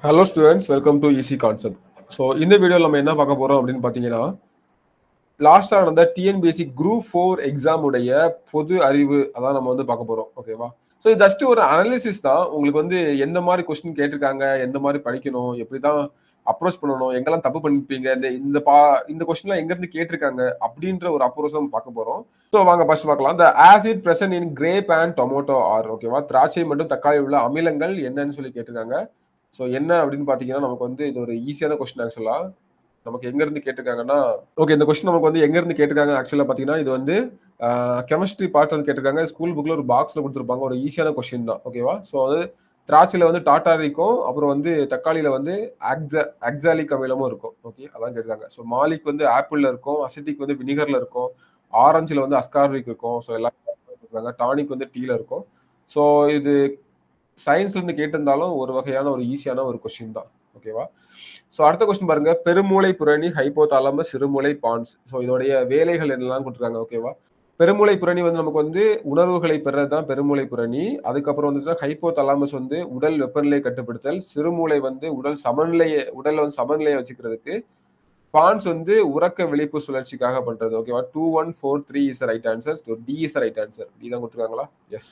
Hello students welcome to easy concept so இந்த வீடியோவில் நம்ம என்ன பார்க்க போகிறோம் அப்படின்னு பார்த்தீங்கன்னா லாஸ்ட்டாக நடந்த டிஎன்பிஎஸ்சி குரூப் ஃபோர் எக்ஸாம் உடைய பொது அறிவு அதான் நம்ம வந்து பார்க்க போகிறோம் ஓகேவா ஸோ இது ஜஸ்ட் ஒரு அனாலிசிஸ் தான் உங்களுக்கு வந்து எந்த மாதிரி கொஸ்டின் கேட்டிருக்காங்க எந்த மாதிரி படிக்கணும் எப்படி தான் அப்ரோச் பண்ணணும் எங்கெல்லாம் தப்பு பண்ணிருப்பீங்க இந்த இந்த பா இந்த கொஸ்டின்லாம் எங்கேருந்து கேட்டிருக்காங்க அப்படின்ற ஒரு அப்ரோச் நம்ம பார்க்க போகிறோம் ஸோ வாங்க ஃபர்ஸ்ட் பார்க்கலாம் the acid present in grape and tomato are ஓகேவா திராட்சை மற்றும் தக்காளி உள்ள அமிலங்கள் என்னன்னு சொல்லி கேட்டிருக்காங்க ஸோ என்ன அப்படின்னு பார்த்தீங்கன்னா நமக்கு வந்து இது ஒரு ஈஸியான கொஸ்டின் ஆக்சுவலாக நமக்கு எங்கேருந்து கேட்டிருக்காங்கன்னா ஓகே இந்த கொஸ்டின் நமக்கு வந்து எங்கேருந்து கேட்டிருக்காங்க ஆக்சுவலாக பார்த்தீங்கன்னா இது வந்து கெமிஸ்ட்ரி பார்ட் வந்து கேட்டிருக்காங்க ஸ்கூல் புக்கில் ஒரு பாக்ஸில் கொடுத்துருப்பாங்க ஒரு ஈஸியான கொஸ்டின் தான் ஓகேவா ஸோ வந்து திராட்சையில் வந்து டாட்டாரிக்கும் அப்புறம் வந்து தக்காளியில் வந்து ஆக்ஸா அக்ஸாலிக் அமிலமும் இருக்கும் ஓகே அதான் கேட்டிருக்காங்க ஸோ மாலிக் வந்து ஆப்பிளில் இருக்கும் அசிட்டிக் வந்து வினிகரில் இருக்கும் ஆரஞ்சில் வந்து அஸ்கார்பிக் இருக்கும் ஸோ எல்லாம் இருக்காங்க டானிக் வந்து டீல இருக்கும் ஸோ இது சயின்ஸ்ல இருந்து கேட்டிருந்தாலும் ஒரு வகையான ஒரு ஈஸியான ஒரு கொஸ்டின் தான் ஓகேவா ஸோ அடுத்த கொஸ்டின் பாருங்க பெருமூளை புரணி ஹைப்போதாலம சிறுமூளை பான்ஸ் ஸோ இதோடைய வேலைகள் என்னெல்லாம் கொடுத்துருக்காங்க ஓகேவா பெருமூளை புரணி வந்து நமக்கு வந்து உணர்வுகளை பெறது தான் பெருமூளை புரணி அதுக்கப்புறம் வந்து ஹைப்போ தலாமஸ் வந்து உடல் வெப்பநிலையை கட்டுப்படுத்தல் சிறுமூளை வந்து உடல் சமநிலையை உடல்ல வந்து சமநிலையை வச்சுக்கிறதுக்கு பான்ஸ் வந்து உறக்க விழிப்பு சுழற்சிக்காக பண்றது ஓகேவா two one four three is right answer D is right answer D தான் கொடுத்துருக்காங்களா எஸ்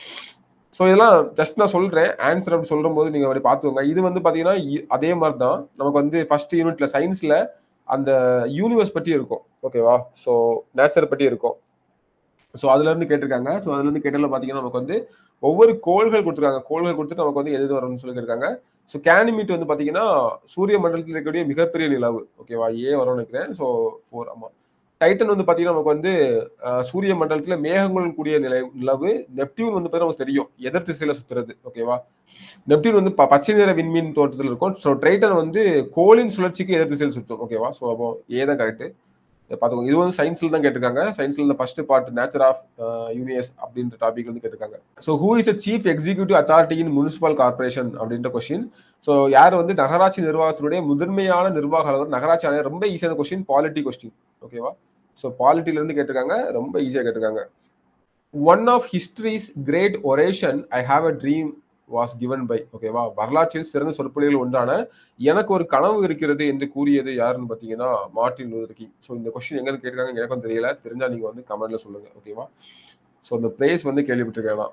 ஸோ இதெல்லாம் ஜஸ்ட் நான் சொல்றேன் ஆன்சர் அப்படி சொல்லும் போது நீங்க அப்படி பார்த்துக்கோங்க இது வந்து பாத்தீங்கன்னா அதே மாதிரி தான் நமக்கு வந்து ஃபர்ஸ்ட் யூனிட்ல சயின்ஸ்ல அந்த யூனிவர்ஸ் பற்றி இருக்கும் ஓகேவா ஸோ நேச்சர் பற்றி இருக்கும் ஸோ அதுல இருந்து கேட்டிருக்காங்க ஸோ அதுல இருந்து கேட்டல பாத்தீங்கன்னா நமக்கு வந்து ஒவ்வொரு கோள்கள் கொடுத்துருக்காங்க கோள்கள் கொடுத்துட்டு நமக்கு வந்து எது வரும்னு சொல்லி கேட்டிருக்காங்க ஸோ கேனிமீட் வந்து பாத்தீங்கன்னா சூரிய மண்டலத்தில் இருக்கக்கூடிய மிகப்பெரிய நிலவு ஓகேவா ஏ வரும்னு நினைக்கிறேன் ஸோ ஃபோர் ஆமா டைட்டன் வந்து பாத்தீங்கன்னா நமக்கு வந்து சூரிய மண்டலத்துல மேகங்களுடன் கூடிய நிலை நிலவு நெப்டியூன் வந்து நமக்கு தெரியும் எதிர் திசையில சுத்துறது ஓகேவா நெப்டியூன் வந்து பச்சை நிற விண்மீன் தோட்டத்தில் இருக்கும் ஸோ டைட்டன் வந்து கோளின் சுழற்சிக்கு எதிர் திசையில் சுற்றும் ஓகேவா ஸோ அப்போ ஏ தான் கரெக்ட் பார்த்துக்கோங்க இது வந்து சயின்ஸ்ல தான் கேட்டிருக்காங்க சயின்ஸ்ல இந்த first part nature of universe அப்படின்ற டாபிக் வந்து கேட்டிருக்காங்க so who is a chief executive authority in municipal corporation அப்படின்ற கொஸ்டின் ஸோ யார் வந்து நகராட்சி நிர்வாகத்தினுடைய முதன்மையான நிர்வாக அலுவலர் நகராட்சி ஆணையர் ரொம்ப ஈஸியான கொஸ்டின் பாலிட்டி கொஸ்டின் ஓகேவா ஸோ பாலிட்டில இருந்து கேட்டிருக்காங்க ரொம்ப ஈஸியாக கேட்டிருக்காங்க one of history's great oration I have a dream was given by ஓகேவா வரலாற்றில் சிறந்த சொற்பொழிகள் ஒன்றான எனக்கு ஒரு கனவு இருக்கிறது என்று கூறியது யாருன்னு பார்த்தீங்கன்னா மார்டின் லூதர் கிங் ஸோ இந்த கொஸ்டின் எங்கன்னு கேட்டிருக்காங்க எனக்கும் தெரியல தெரிஞ்சா நீங்க வந்து கமெண்ட்ல சொல்லுங்க ஓகேவா ஸோ இந்த பிளேஸ் வந்து கேள்விப்பட்டிருக்கேன்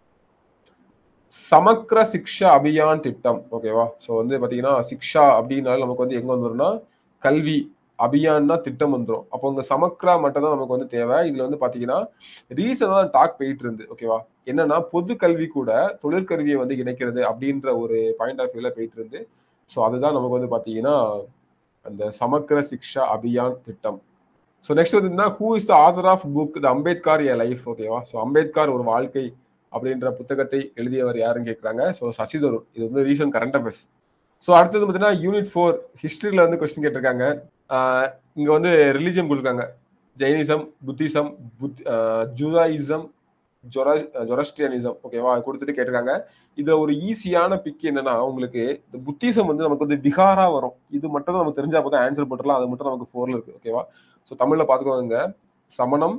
சமக்ர சிக்ஷா அபியான் திட்டம் ஓகேவா ஸோ வந்து பார்த்தீங்கன்னா சிக்ஷா அப்படின்னாலும் நமக்கு வந்து எங்க வந்துரும்னா கல்வி அபியான்னா திட்டம் வந்துடும் அப்போ உங்க சமக்ரா மட்டும் தான் நமக்கு வந்து தேவை இதுல வந்து பாத்தீங்கன்னா ரீசன் தான் டாக் போயிட்டு இருந்து ஓகேவா என்னன்னா பொது கல்வி கூட தொழிற்கல்வியை வந்து இணைக்கிறது அப்படின்ற ஒரு பாயிண்ட் ஆஃப் வியூல போயிட்டு இருந்து ஸோ அதுதான் நமக்கு வந்து பாத்தீங்கன்னா அந்த சமக்ர சிக்ஷா அபியான் திட்டம் ஸோ நெக்ஸ்ட் வந்து who is the author of book the Ambedkar a life ஓகேவா ஸோ அம்பேத்கர் ஒரு வாழ்க்கை அப்படின்ற புத்தகத்தை எழுதியவர் யாருன்னு கேட்குறாங்க ஸோ சசிதரூர் இது வந்து ரீசன் கரண்ட் அஃபேர்ஸ் ஸோ அடுத்தது பார்த்தீங்கன்னா யூனிட் ஃபோர் ஹிஸ்ட்ரியில் வந்து கொஸ்டின் கேட்டிருக்காங்க இங்கே வந்து ரிலிஜியன் கொடுத்துருக்காங்க ஜெயினிசம் புத்திசம் புத் ஜூதாயிசம் ஜொர ஜொரஸ்டியனிசம் ஓகேவா கொடுத்துட்டு கேட்டிருக்காங்க இதுல ஒரு ஈஸியான பிக் என்னன்னா உங்களுக்கு இந்த புத்திசம் வந்து நமக்கு வந்து பிகாரா வரும் இது மட்டும் தான் நமக்கு தெரிஞ்சா போதும் ஆன்சர் போட்டுலாம் அது மட்டும் நமக்கு ஃபோர்ல இருக்கு ஓகேவா ஸோ தமிழ்ல பாத்துக்கோங்க சமணம்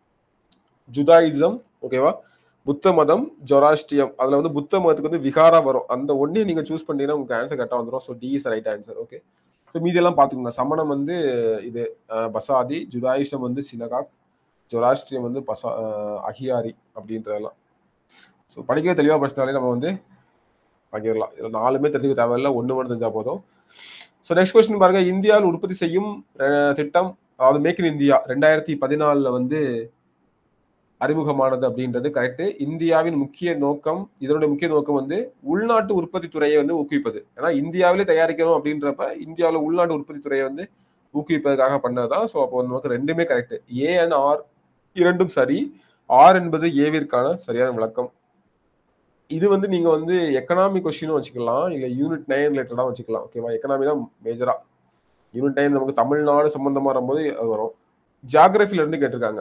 ஜுதாயிசம் ஓகேவா புத்த மதம் ஜொராஸ்டியம் அதுல வந்து புத்த மதத்துக்கு வந்து விகாரா வரும் அந்த ஒன்னே நீங்க சூஸ் பண்ணீங்கன்னா உங்களுக்கு ஆன்சர் கரெக்டா வந்துடும் so D is right answer okay so மீதியெல்லாம் பார்த்துக்கோங்க சமணம் வந்து இது பசாதி ஜுதாயிஷம் வந்து சினகாக் ஜொராஸ்ட்ரியம் வந்து பசா அஹியாரி அப்படின்றதெல்லாம் ஸோ படிக்கவே தெளிவாக படிச்சினாலே நம்ம வந்து பகிரலாம் இதில் நாலுமே தெரிஞ்சுக்க தேவையில்ல ஒன்று மட்டும் தெரிஞ்சா போதும் ஸோ நெக்ஸ்ட் கொஸ்டின் பாருங்க இந்தியாவில் உற்பத்தி செய்யும் திட்டம் அதாவது மேக் இன் இந்தியா ரெண்டாயிரத்தி பதினாலில் வந்து அறிமுகமானது அப்படின்றது கரெக்ட் இந்தியாவின் முக்கிய நோக்கம் இதனுடைய முக்கிய நோக்கம் வந்து உள்நாட்டு உற்பத்தி துறையை வந்து ஊக்குவிப்பது ஏன்னா இந்தியாவிலே தயாரிக்கணும் அப்படின்றப்ப இந்தியாவில் உள்நாட்டு உற்பத்தி துறையை வந்து ஊக்குவிப்பதற்காக பண்ணதுதான் ஸோ அப்போ நமக்கு ரெண்டுமே கரெக்ட் ஏ அண்ட் ஆர் இரண்டும் சரி ஆர் என்பது ஏவிற்கான சரியான விளக்கம் இது வந்து நீங்க வந்து எக்கனாமி கொஸ்டினும் வச்சுக்கலாம் இல்ல யூனிட் நைன் ரிலேட்டடா வச்சுக்கலாம் ஓகேவா எக்கனாமி தான் மேஜரா யூனிட் நைன் நமக்கு தமிழ்நாடு சம்பந்தமா வரும்போது அது வரும் ஜாகிரபில இருந்து கேட்டிருக்காங்க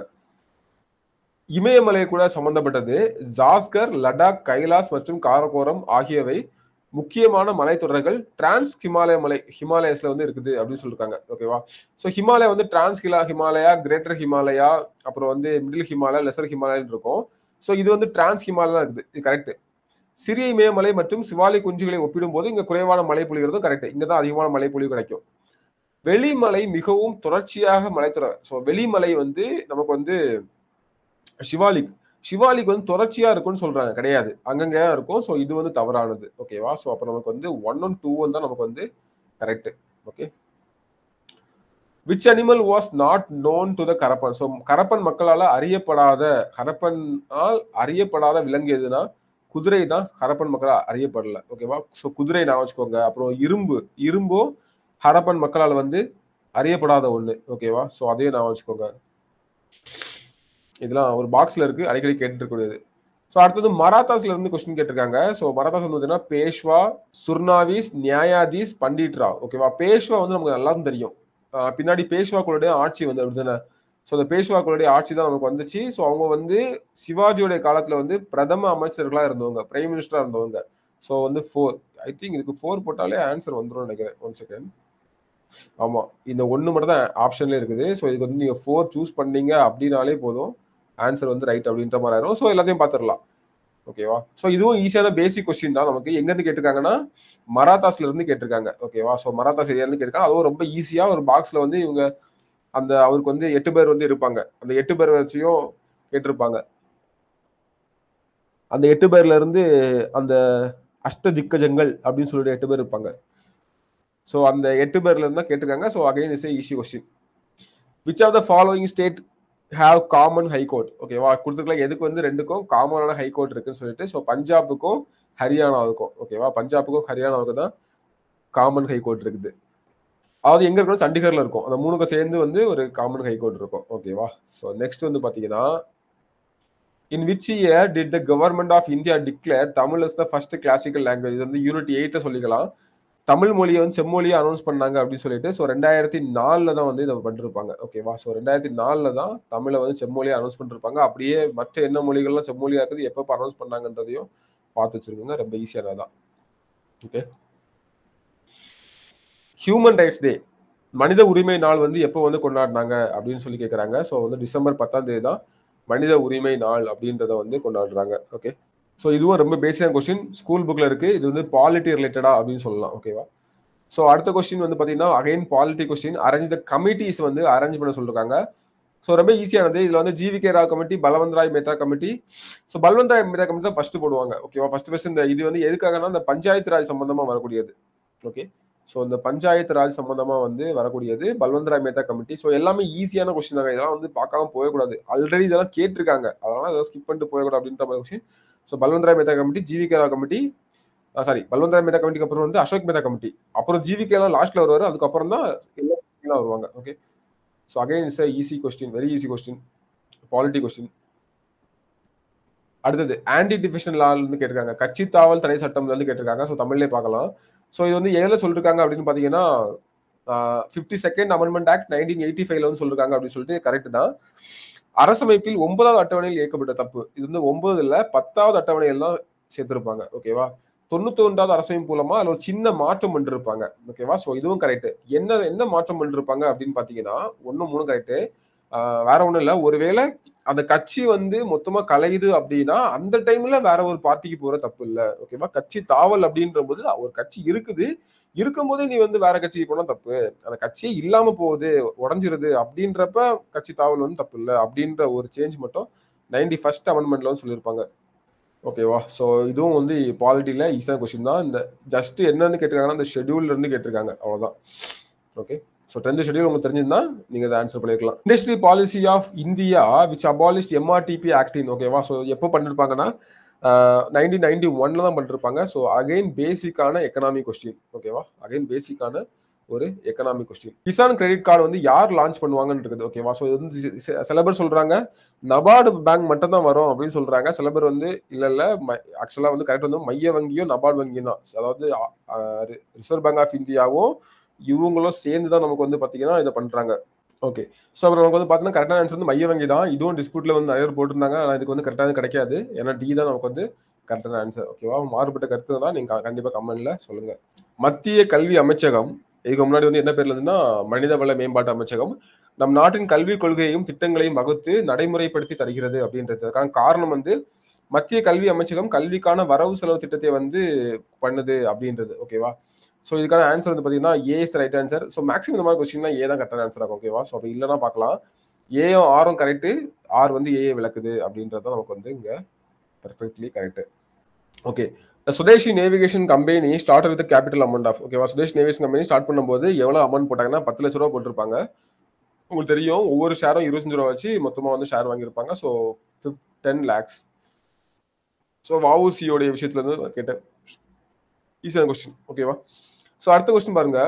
இமயமலை கூட சம்பந்தப்பட்டது ஜாஸ்கர் லடாக் கைலாஸ் மற்றும் காரகோரம் ஆகியவை முக்கியமான மலைத்தொடர்கள் டிரான்ஸ் ஹிமாலய மலை ஹிமாலயஸ்ல வந்து இருக்குது அப்படின்னு சொல்லிருக்காங்க ஓகேவா ஸோ ஹிமாலயா வந்து டிரான்ஸ் ஹிலா ஹிமாலயா கிரேட்டர் ஹிமாலயா அப்புறம் வந்து மிடில் ஹிமாலயா லெசர் ஹிமாலயான்னு இருக்கும் ஸோ இது வந்து டிரான்ஸ் ஹிமாலயா இருக்குது இது கரெக்ட் சிறிய இமயமலை மற்றும் சிவாலி குஞ்சுகளை ஒப்பிடும்போது இங்க குறைவான மழை பொழிகிறதும் கரெக்ட் இங்க தான் அதிகமான மழை பொழிவு கிடைக்கும் வெளிமலை மிகவும் தொடர்ச்சியாக மலைத்துறை ஸோ வெளிமலை வந்து நமக்கு வந்து சிவாலிக் சிவாலிக் வந்து தொடர்ச்சியா இருக்கும்னு சொல்றாங்க கிடையாது அங்கங்க இருக்கும் ஸோ இது வந்து தவறானது ஓகேவா ஸோ அப்போ நமக்கு வந்து ஒன் ஒன் டூ தான் நமக்கு வந்து correct okay which animal was not known to the Harappan so Harappan மக்களால் அறியப்படாத கரப்பனால் அறியப்படாத விலங்கு எதுனா குதிரை தான் ஹரப்பன் மக்களால் அறியப்படல ஓகேவா ஸோ குதிரை நான் வச்சுக்கோங்க அப்புறம் இரும்பு இரும்பும் ஹரப்பன் மக்களால் வந்து அறியப்படாத ஒண்ணு ஓகேவா ஸோ அதையும் நான் வச்சுக்கோங்க இதெல்லாம் ஒரு பாக்ஸ்ல இருக்கு அடிக்கடி கேட்டுருக்கூடியது ஸோ அடுத்தது மராத்தாஸ்ல இருந்து கொஸ்டின் கேட்டிருக்காங்க ஸோ மராத்தாஸ் வந்து பார்த்தீங்கன்னா பேஷ்வா சுர்னாவிஸ் நியாயாதீஸ் பண்டிட் ராவ் ஓகேவா பேஷ்வா வந்து நமக்கு நல்லா தெரியும் ஆஹ் பின்னாடி பேஷ்வாக்களுடைய ஆட்சி வந்து அப்படிதானே ஸோ அந்த பேஷ்வாக்களுடைய ஆட்சி தான் நமக்கு வந்துச்சு ஸோ அவங்க வந்து சிவாஜியோடைய காலத்துல வந்து பிரதம அமைச்சர்களா இருந்தவங்க பிரைம் மினிஸ்டரா இருந்தவங்க ஸோ வந்து ஃபோர் ஐ திங்க் இதுக்கு ஃபோர் போட்டாலே ஆன்சர் வந்துடும் நினைக்கிறேன் ஒன் செகண்ட் ஆமா இந்த ஒன்று மட்டும் தான் ஆப்ஷன்ல இருக்குது ஸோ இதுக்கு வந்து நீங்க ஃபோர் சூஸ் பண்ணீங்க அப்படின்னாலே போதும் ஆன்சர் வந்து ரைட் அப்படின்ற மாதிரி ஆயிரும் ஸோ எல்லாத்தையும் பார்த்துடலாம் ஓகேவா ஸோ இதுவும் ஈஸியான பேசிக் கொஸ்டின் தான் நமக்கு எங்க இருந்து கேட்டிருக்காங்கன்னா மராத்தாஸ்ல இருந்து கேட்டிருக்காங்க ஓகேவா ஸோ மராத்தாஸ் ஏரியா இருந்து கேட்டிருக்காங்க அதுவும் ரொம்ப ஈஸியா ஒரு பாக்ஸ்ல வந்து இவங்க அந்த அவருக்கு வந்து எட்டு பேர் வந்து இருப்பாங்க அந்த எட்டு பேர் வச்சியும் கேட்டிருப்பாங்க அந்த எட்டு பேர்ல இருந்து அந்த அஷ்ட திக்கஜங்கள் அப்படின்னு சொல்லிட்டு எட்டு பேர் இருப்பாங்க ஸோ அந்த எட்டு பேர்ல இருந்தா கேட்டிருக்காங்க so again is easy question which of the following state have common high court ஓகேவா கொடுத்துருக்கலாம் எதுக்கு வந்து ரெண்டுக்கும் காமனான ஹைகோர்ட் இருக்குன்னு சொல்லிட்டு ஸோ பஞ்சாபுக்கும் ஹரியானாவுக்கும் ஓகேவா பஞ்சாபுக்கும் ஹரியானாவுக்கும் தான் காமன் ஹைகோர்ட் இருக்குது அதாவது எங்க இருக்கணும் சண்டிகர்ல இருக்கும் அந்த மூணுக்கும் சேர்ந்து வந்து ஒரு காமன் ஹைகோர்ட் இருக்கும் ஓகேவா ஸோ நெக்ஸ்ட் வந்து பாத்தீங்கன்னா in which year did the government of India declare Tamil is the first classical language இது வந்து யூனிட் எயிட்ட சொல்லிக்கலாம் தமிழ் மொழியை வந்து செம்மொழியை அனௌன்ஸ் பண்ணாங்க அப்படின்னு சொல்லிட்டு ஸோ ரெண்டாயிரத்தி நாலுல தான் வந்து இதை பண்ணிருப்பாங்க ஓகேவா ஸோ ரெண்டாயிரத்தி நாலுல தான் தமிழை வந்து செம்மொழியை அனௌன்ஸ் பண்ணிருப்பாங்க அப்படியே மற்ற என்ன மொழிகள்லாம் செம்மொழியா இருக்குது எப்போ அனௌன்ஸ் பண்ணாங்கன்றதையும் பார்த்து வச்சிருக்கோங்க ரொம்ப ஈஸியானதான் ஓகே ஹியூமன் ரைட்ஸ் டே மனித உரிமை நாள் வந்து எப்போ வந்து கொண்டாடினாங்க அப்படின்னு சொல்லி கேட்குறாங்க ஸோ வந்து டிசம்பர் பத்தாம் தேதி தான் மனித உரிமை நாள் அப்படின்றத வந்து கொண்டாடுறாங்க ஓகே ஸோ இதுவும் ரொம்ப பேசிக்கான கொஸ்டின் ஸ்கூல் புக்ல இருக்கு இது வந்து பாலிட்டி ரிலேட்டடா அப்படின்னு சொல்லலாம் ஓகேவா ஸோ அடுத்த கொஸ்டின் வந்து பார்த்தீங்கன்னா again polity question arrange the committees வந்து அரேஞ்ச் பண்ண சொல்லிருக்காங்க ஸோ ரொம்ப ஈஸியானது இதுல வந்து G V K Rao committee Balwant Rai Mehta committee so Balwant Rai Mehta committee தான் ஃபர்ஸ்ட் போடுவாங்க ஓகேவா ஃபர்ஸ்ட் ஃபர்ஸ்ட் இந்த இது வந்து எதுக்காகனா இந்த பஞ்சாயத்து ராஜ் சம்பந்தமா வரக்கூடியது ஓகே ஸோ இந்த பஞ்சாயத்து ராஜ் சம்பந்தமா வந்து வரக்கூடியது பல்வந்த் ராய் மேத்தா கமிட்டி ஸோ எல்லாமே ஈஸியான கொஸ்டின் தாங்க இதெல்லாம் வந்து பார்க்காம போயக்கூடாது ஆல்ரெடி இதெல்லாம் கேட்டிருக்காங்க அதனால இதெல்லாம் ஸ்கிப் பண்ணிட்டு போயக்கூடாது அப்படின்ற மாதிரி question so Balwant Rai Mehta committee G V K Rao committee sorry Balwant Rai Mehta கமிட்டிக்கு அப்புறம் வந்து அசோக் மேத்தா கமிட்டி அப்புறம் ஜிவி எல்லாம் லாஸ்ட்ல வருவாரு அதுக்கப்புறம் தான் எல்லாம் வருவாங்க okay so again is easy question very easy question polity question அடுத்தது ஆன்டி டிஃபிஷன் லான்னு கேட்டிருக்காங்க கட்சி தாவல் தடை சட்டம் வந்து கேட்டிருக்காங்க ஸோ தமிழ்லேயே பார்க்கலாம் ஸோ இது வந்து எதில் சொல்லிருக்காங்க அப்படின்னு பார்த்தீங்கன்னா fifty second amendment act nineteen eighty ஃபைவ்ல வந்து சொல்லிருக்காங்க அப்படின்னு சொல்லிட்டு கரெக்ட் தான் அரசமைப்பில் ஒன்பதாவது அட்டவணையில் இயக்கப்பட்ட தப்பு இது வந்து ஒன்பது இல்ல பத்தாவது அட்டவணையில் தான் சேர்த்திருப்பாங்க ஓகேவா தொண்ணூத்தி ஒன்றாவது அரசமைப்பு மூலமா அதுல ஒரு சின்ன மாற்றம் பண்ணிருப்பாங்க ஓகேவா ஸோ இதுவும் கரெக்ட் என்ன என்ன மாற்றம் பண்ணிருப்பாங்க அப்படின்னு பாத்தீங்கன்னா ஒன்னு மூணு கரெக்ட் வேற ஒண்ணும் இல்ல ஒருவேளை அந்த கட்சி வந்து மொத்தமா கலையுது அப்படின்னா அந்த டைம்ல வேற ஒரு பார்ட்டிக்கு போற தப்பு இல்ல ஓகேவா கட்சி தாவல் அப்படின்ற போது ஒரு கட்சி இருக்குது இருக்கும்போதே நீ வந்து வேற கட்சிக்கு போனா தப்பு அந்த கட்சியே இல்லாம போகுது உடஞ்சிருது அப்படின்றப்ப கட்சி தாவல் வந்து தப்பு இல்லை அப்படின்ற ஒரு சேஞ்ச் மட்டும் நைன்டி ஃபர்ஸ்ட் அமெண்ட்மெண்ட்ல வந்து சொல்லியிருப்பாங்க ஓகேவா ஸோ இதுவும் வந்து பாலிட்டியில ஈஸியான கொஸ்டின் தான் இந்த ஜஸ்ட் என்னன்னு கேட்டிருக்காங்கன்னா இந்த ஷெடியூல்ல இருந்து கேட்டிருக்காங்க அவ்வளவுதான் ஓகே ஸோ டென்த் ஷெடியூல் உங்களுக்கு தெரிஞ்சிருந்தா நீங்க அதை ஆன்சர் பண்ணிருக்கலாம் industry policy of India which abolished MRTP ஆக்டின் ஓகேவா ஸோ எப்போ பண்ணிருப்பாங்கன்னா நைன்டீன் நைன்டி ஒன்ல தான் பண்ணிருப்பாங்க ஸோ அகைன் பேசிக்கான எக்கனாமிக் கொஸ்டின் ஓகேவா அகைன் பேசிக்கான ஒரு economic question Kisan credit card வந்து யார் லான்ச் பண்ணுவாங்கன்னு இருக்குது ஓகேவா ஸோ இது வந்து சில பேர் சொல்றாங்க நபார்டு பேங்க் மட்டும் தான் வரும் அப்படின்னு சொல்றாங்க சில பேர் வந்து இல்ல இல்ல ஆக்சுவலா வந்து கரெக்ட் வந்து மைய வங்கியும் நபார்டு வங்கியும் தான் அதாவது ரிசர்வ் பேங்க் ஆஃப் இந்தியாவும் இவங்களும் சேர்ந்து தான் நமக்கு வந்து பாத்தீங்கன்னா இதை பண்றாங்க ஓகே ஸோ அப்புறம் நமக்கு வந்து பார்த்தீங்கன்னா கரெக்டான ஆன்சர் வந்து மைய வங்கி தான் இதுவும் டிஸ்பியூட்ல வந்து நிறைய பேர் போட்டிருந்தாங்க ஆனால் இதுக்கு வந்து கரெக்டாக கிடைக்காது ஏன்னா டி தான் நமக்கு வந்து கரெக்டான ஆன்சர் ஓகேவா மாறுபட்ட கருத்து தான் நீங்க கண்டிப்பா கமெண்ட்ல சொல்லுங்க மத்திய கல்வி அமைச்சகம் இதுக்கு முன்னாடி வந்து என்ன பேர்ல இருந்துன்னா மனிதவள மேம்பாட்டு அமைச்சகம் நம் நாட்டின் கல்விக் கொள்கையையும் திட்டங்களையும் வகுத்து நடைமுறைப்படுத்தி தருகிறது அப்படின்றதுக்கான காரணம் வந்து மத்திய கல்வி அமைச்சகம் கல்விக்கான வரவு செலவு திட்டத்தை வந்து பண்ணுது அப்படின்றது ஓகேவா ஸோ இதுக்கான ஆன்சர் வந்து பார்த்தீங்கன்னா A is right answer so maximum இந்த மாதிரி கொஸ்டின்லாம் ஏ தான் கரெக்டான ஆன்சர் ஆகும் ஓகேவா ஸோ அப்படி இல்லைன்னா பார்க்கலாம் ஏயும் ஆரும் கரெக்டு ஆர் வந்து ஏஏ விளக்குது அப்படின்றது நமக்கு வந்து இங்கே perfectly correct okay Swadeshi navigation company start with capital amount of ஓகேவா சுதேஷ் நேவிகேஷன் கம்பெனி ஸ்டார்ட் பண்ணும்போது எவ்வளோ அமௌண்ட் போட்டாங்கன்னா பத்து லட்ச ரூபா போட்டிருப்பாங்க உங்களுக்கு தெரியும் ஒவ்வொரு ஷேரும் இருபத்தஞ்சு ரூபா வச்சு மொத்தமாக வந்து ஷேர் வாங்கியிருப்பாங்க ஸோ டென் லேக்ஸ் ஸோ வவுசியோடைய விஷயத்துல இருந்து கேட்ட ஈஸியான கொஸ்டின் ஓகேவா ஸோ அடுத்த கொஸ்டின் பாருங்க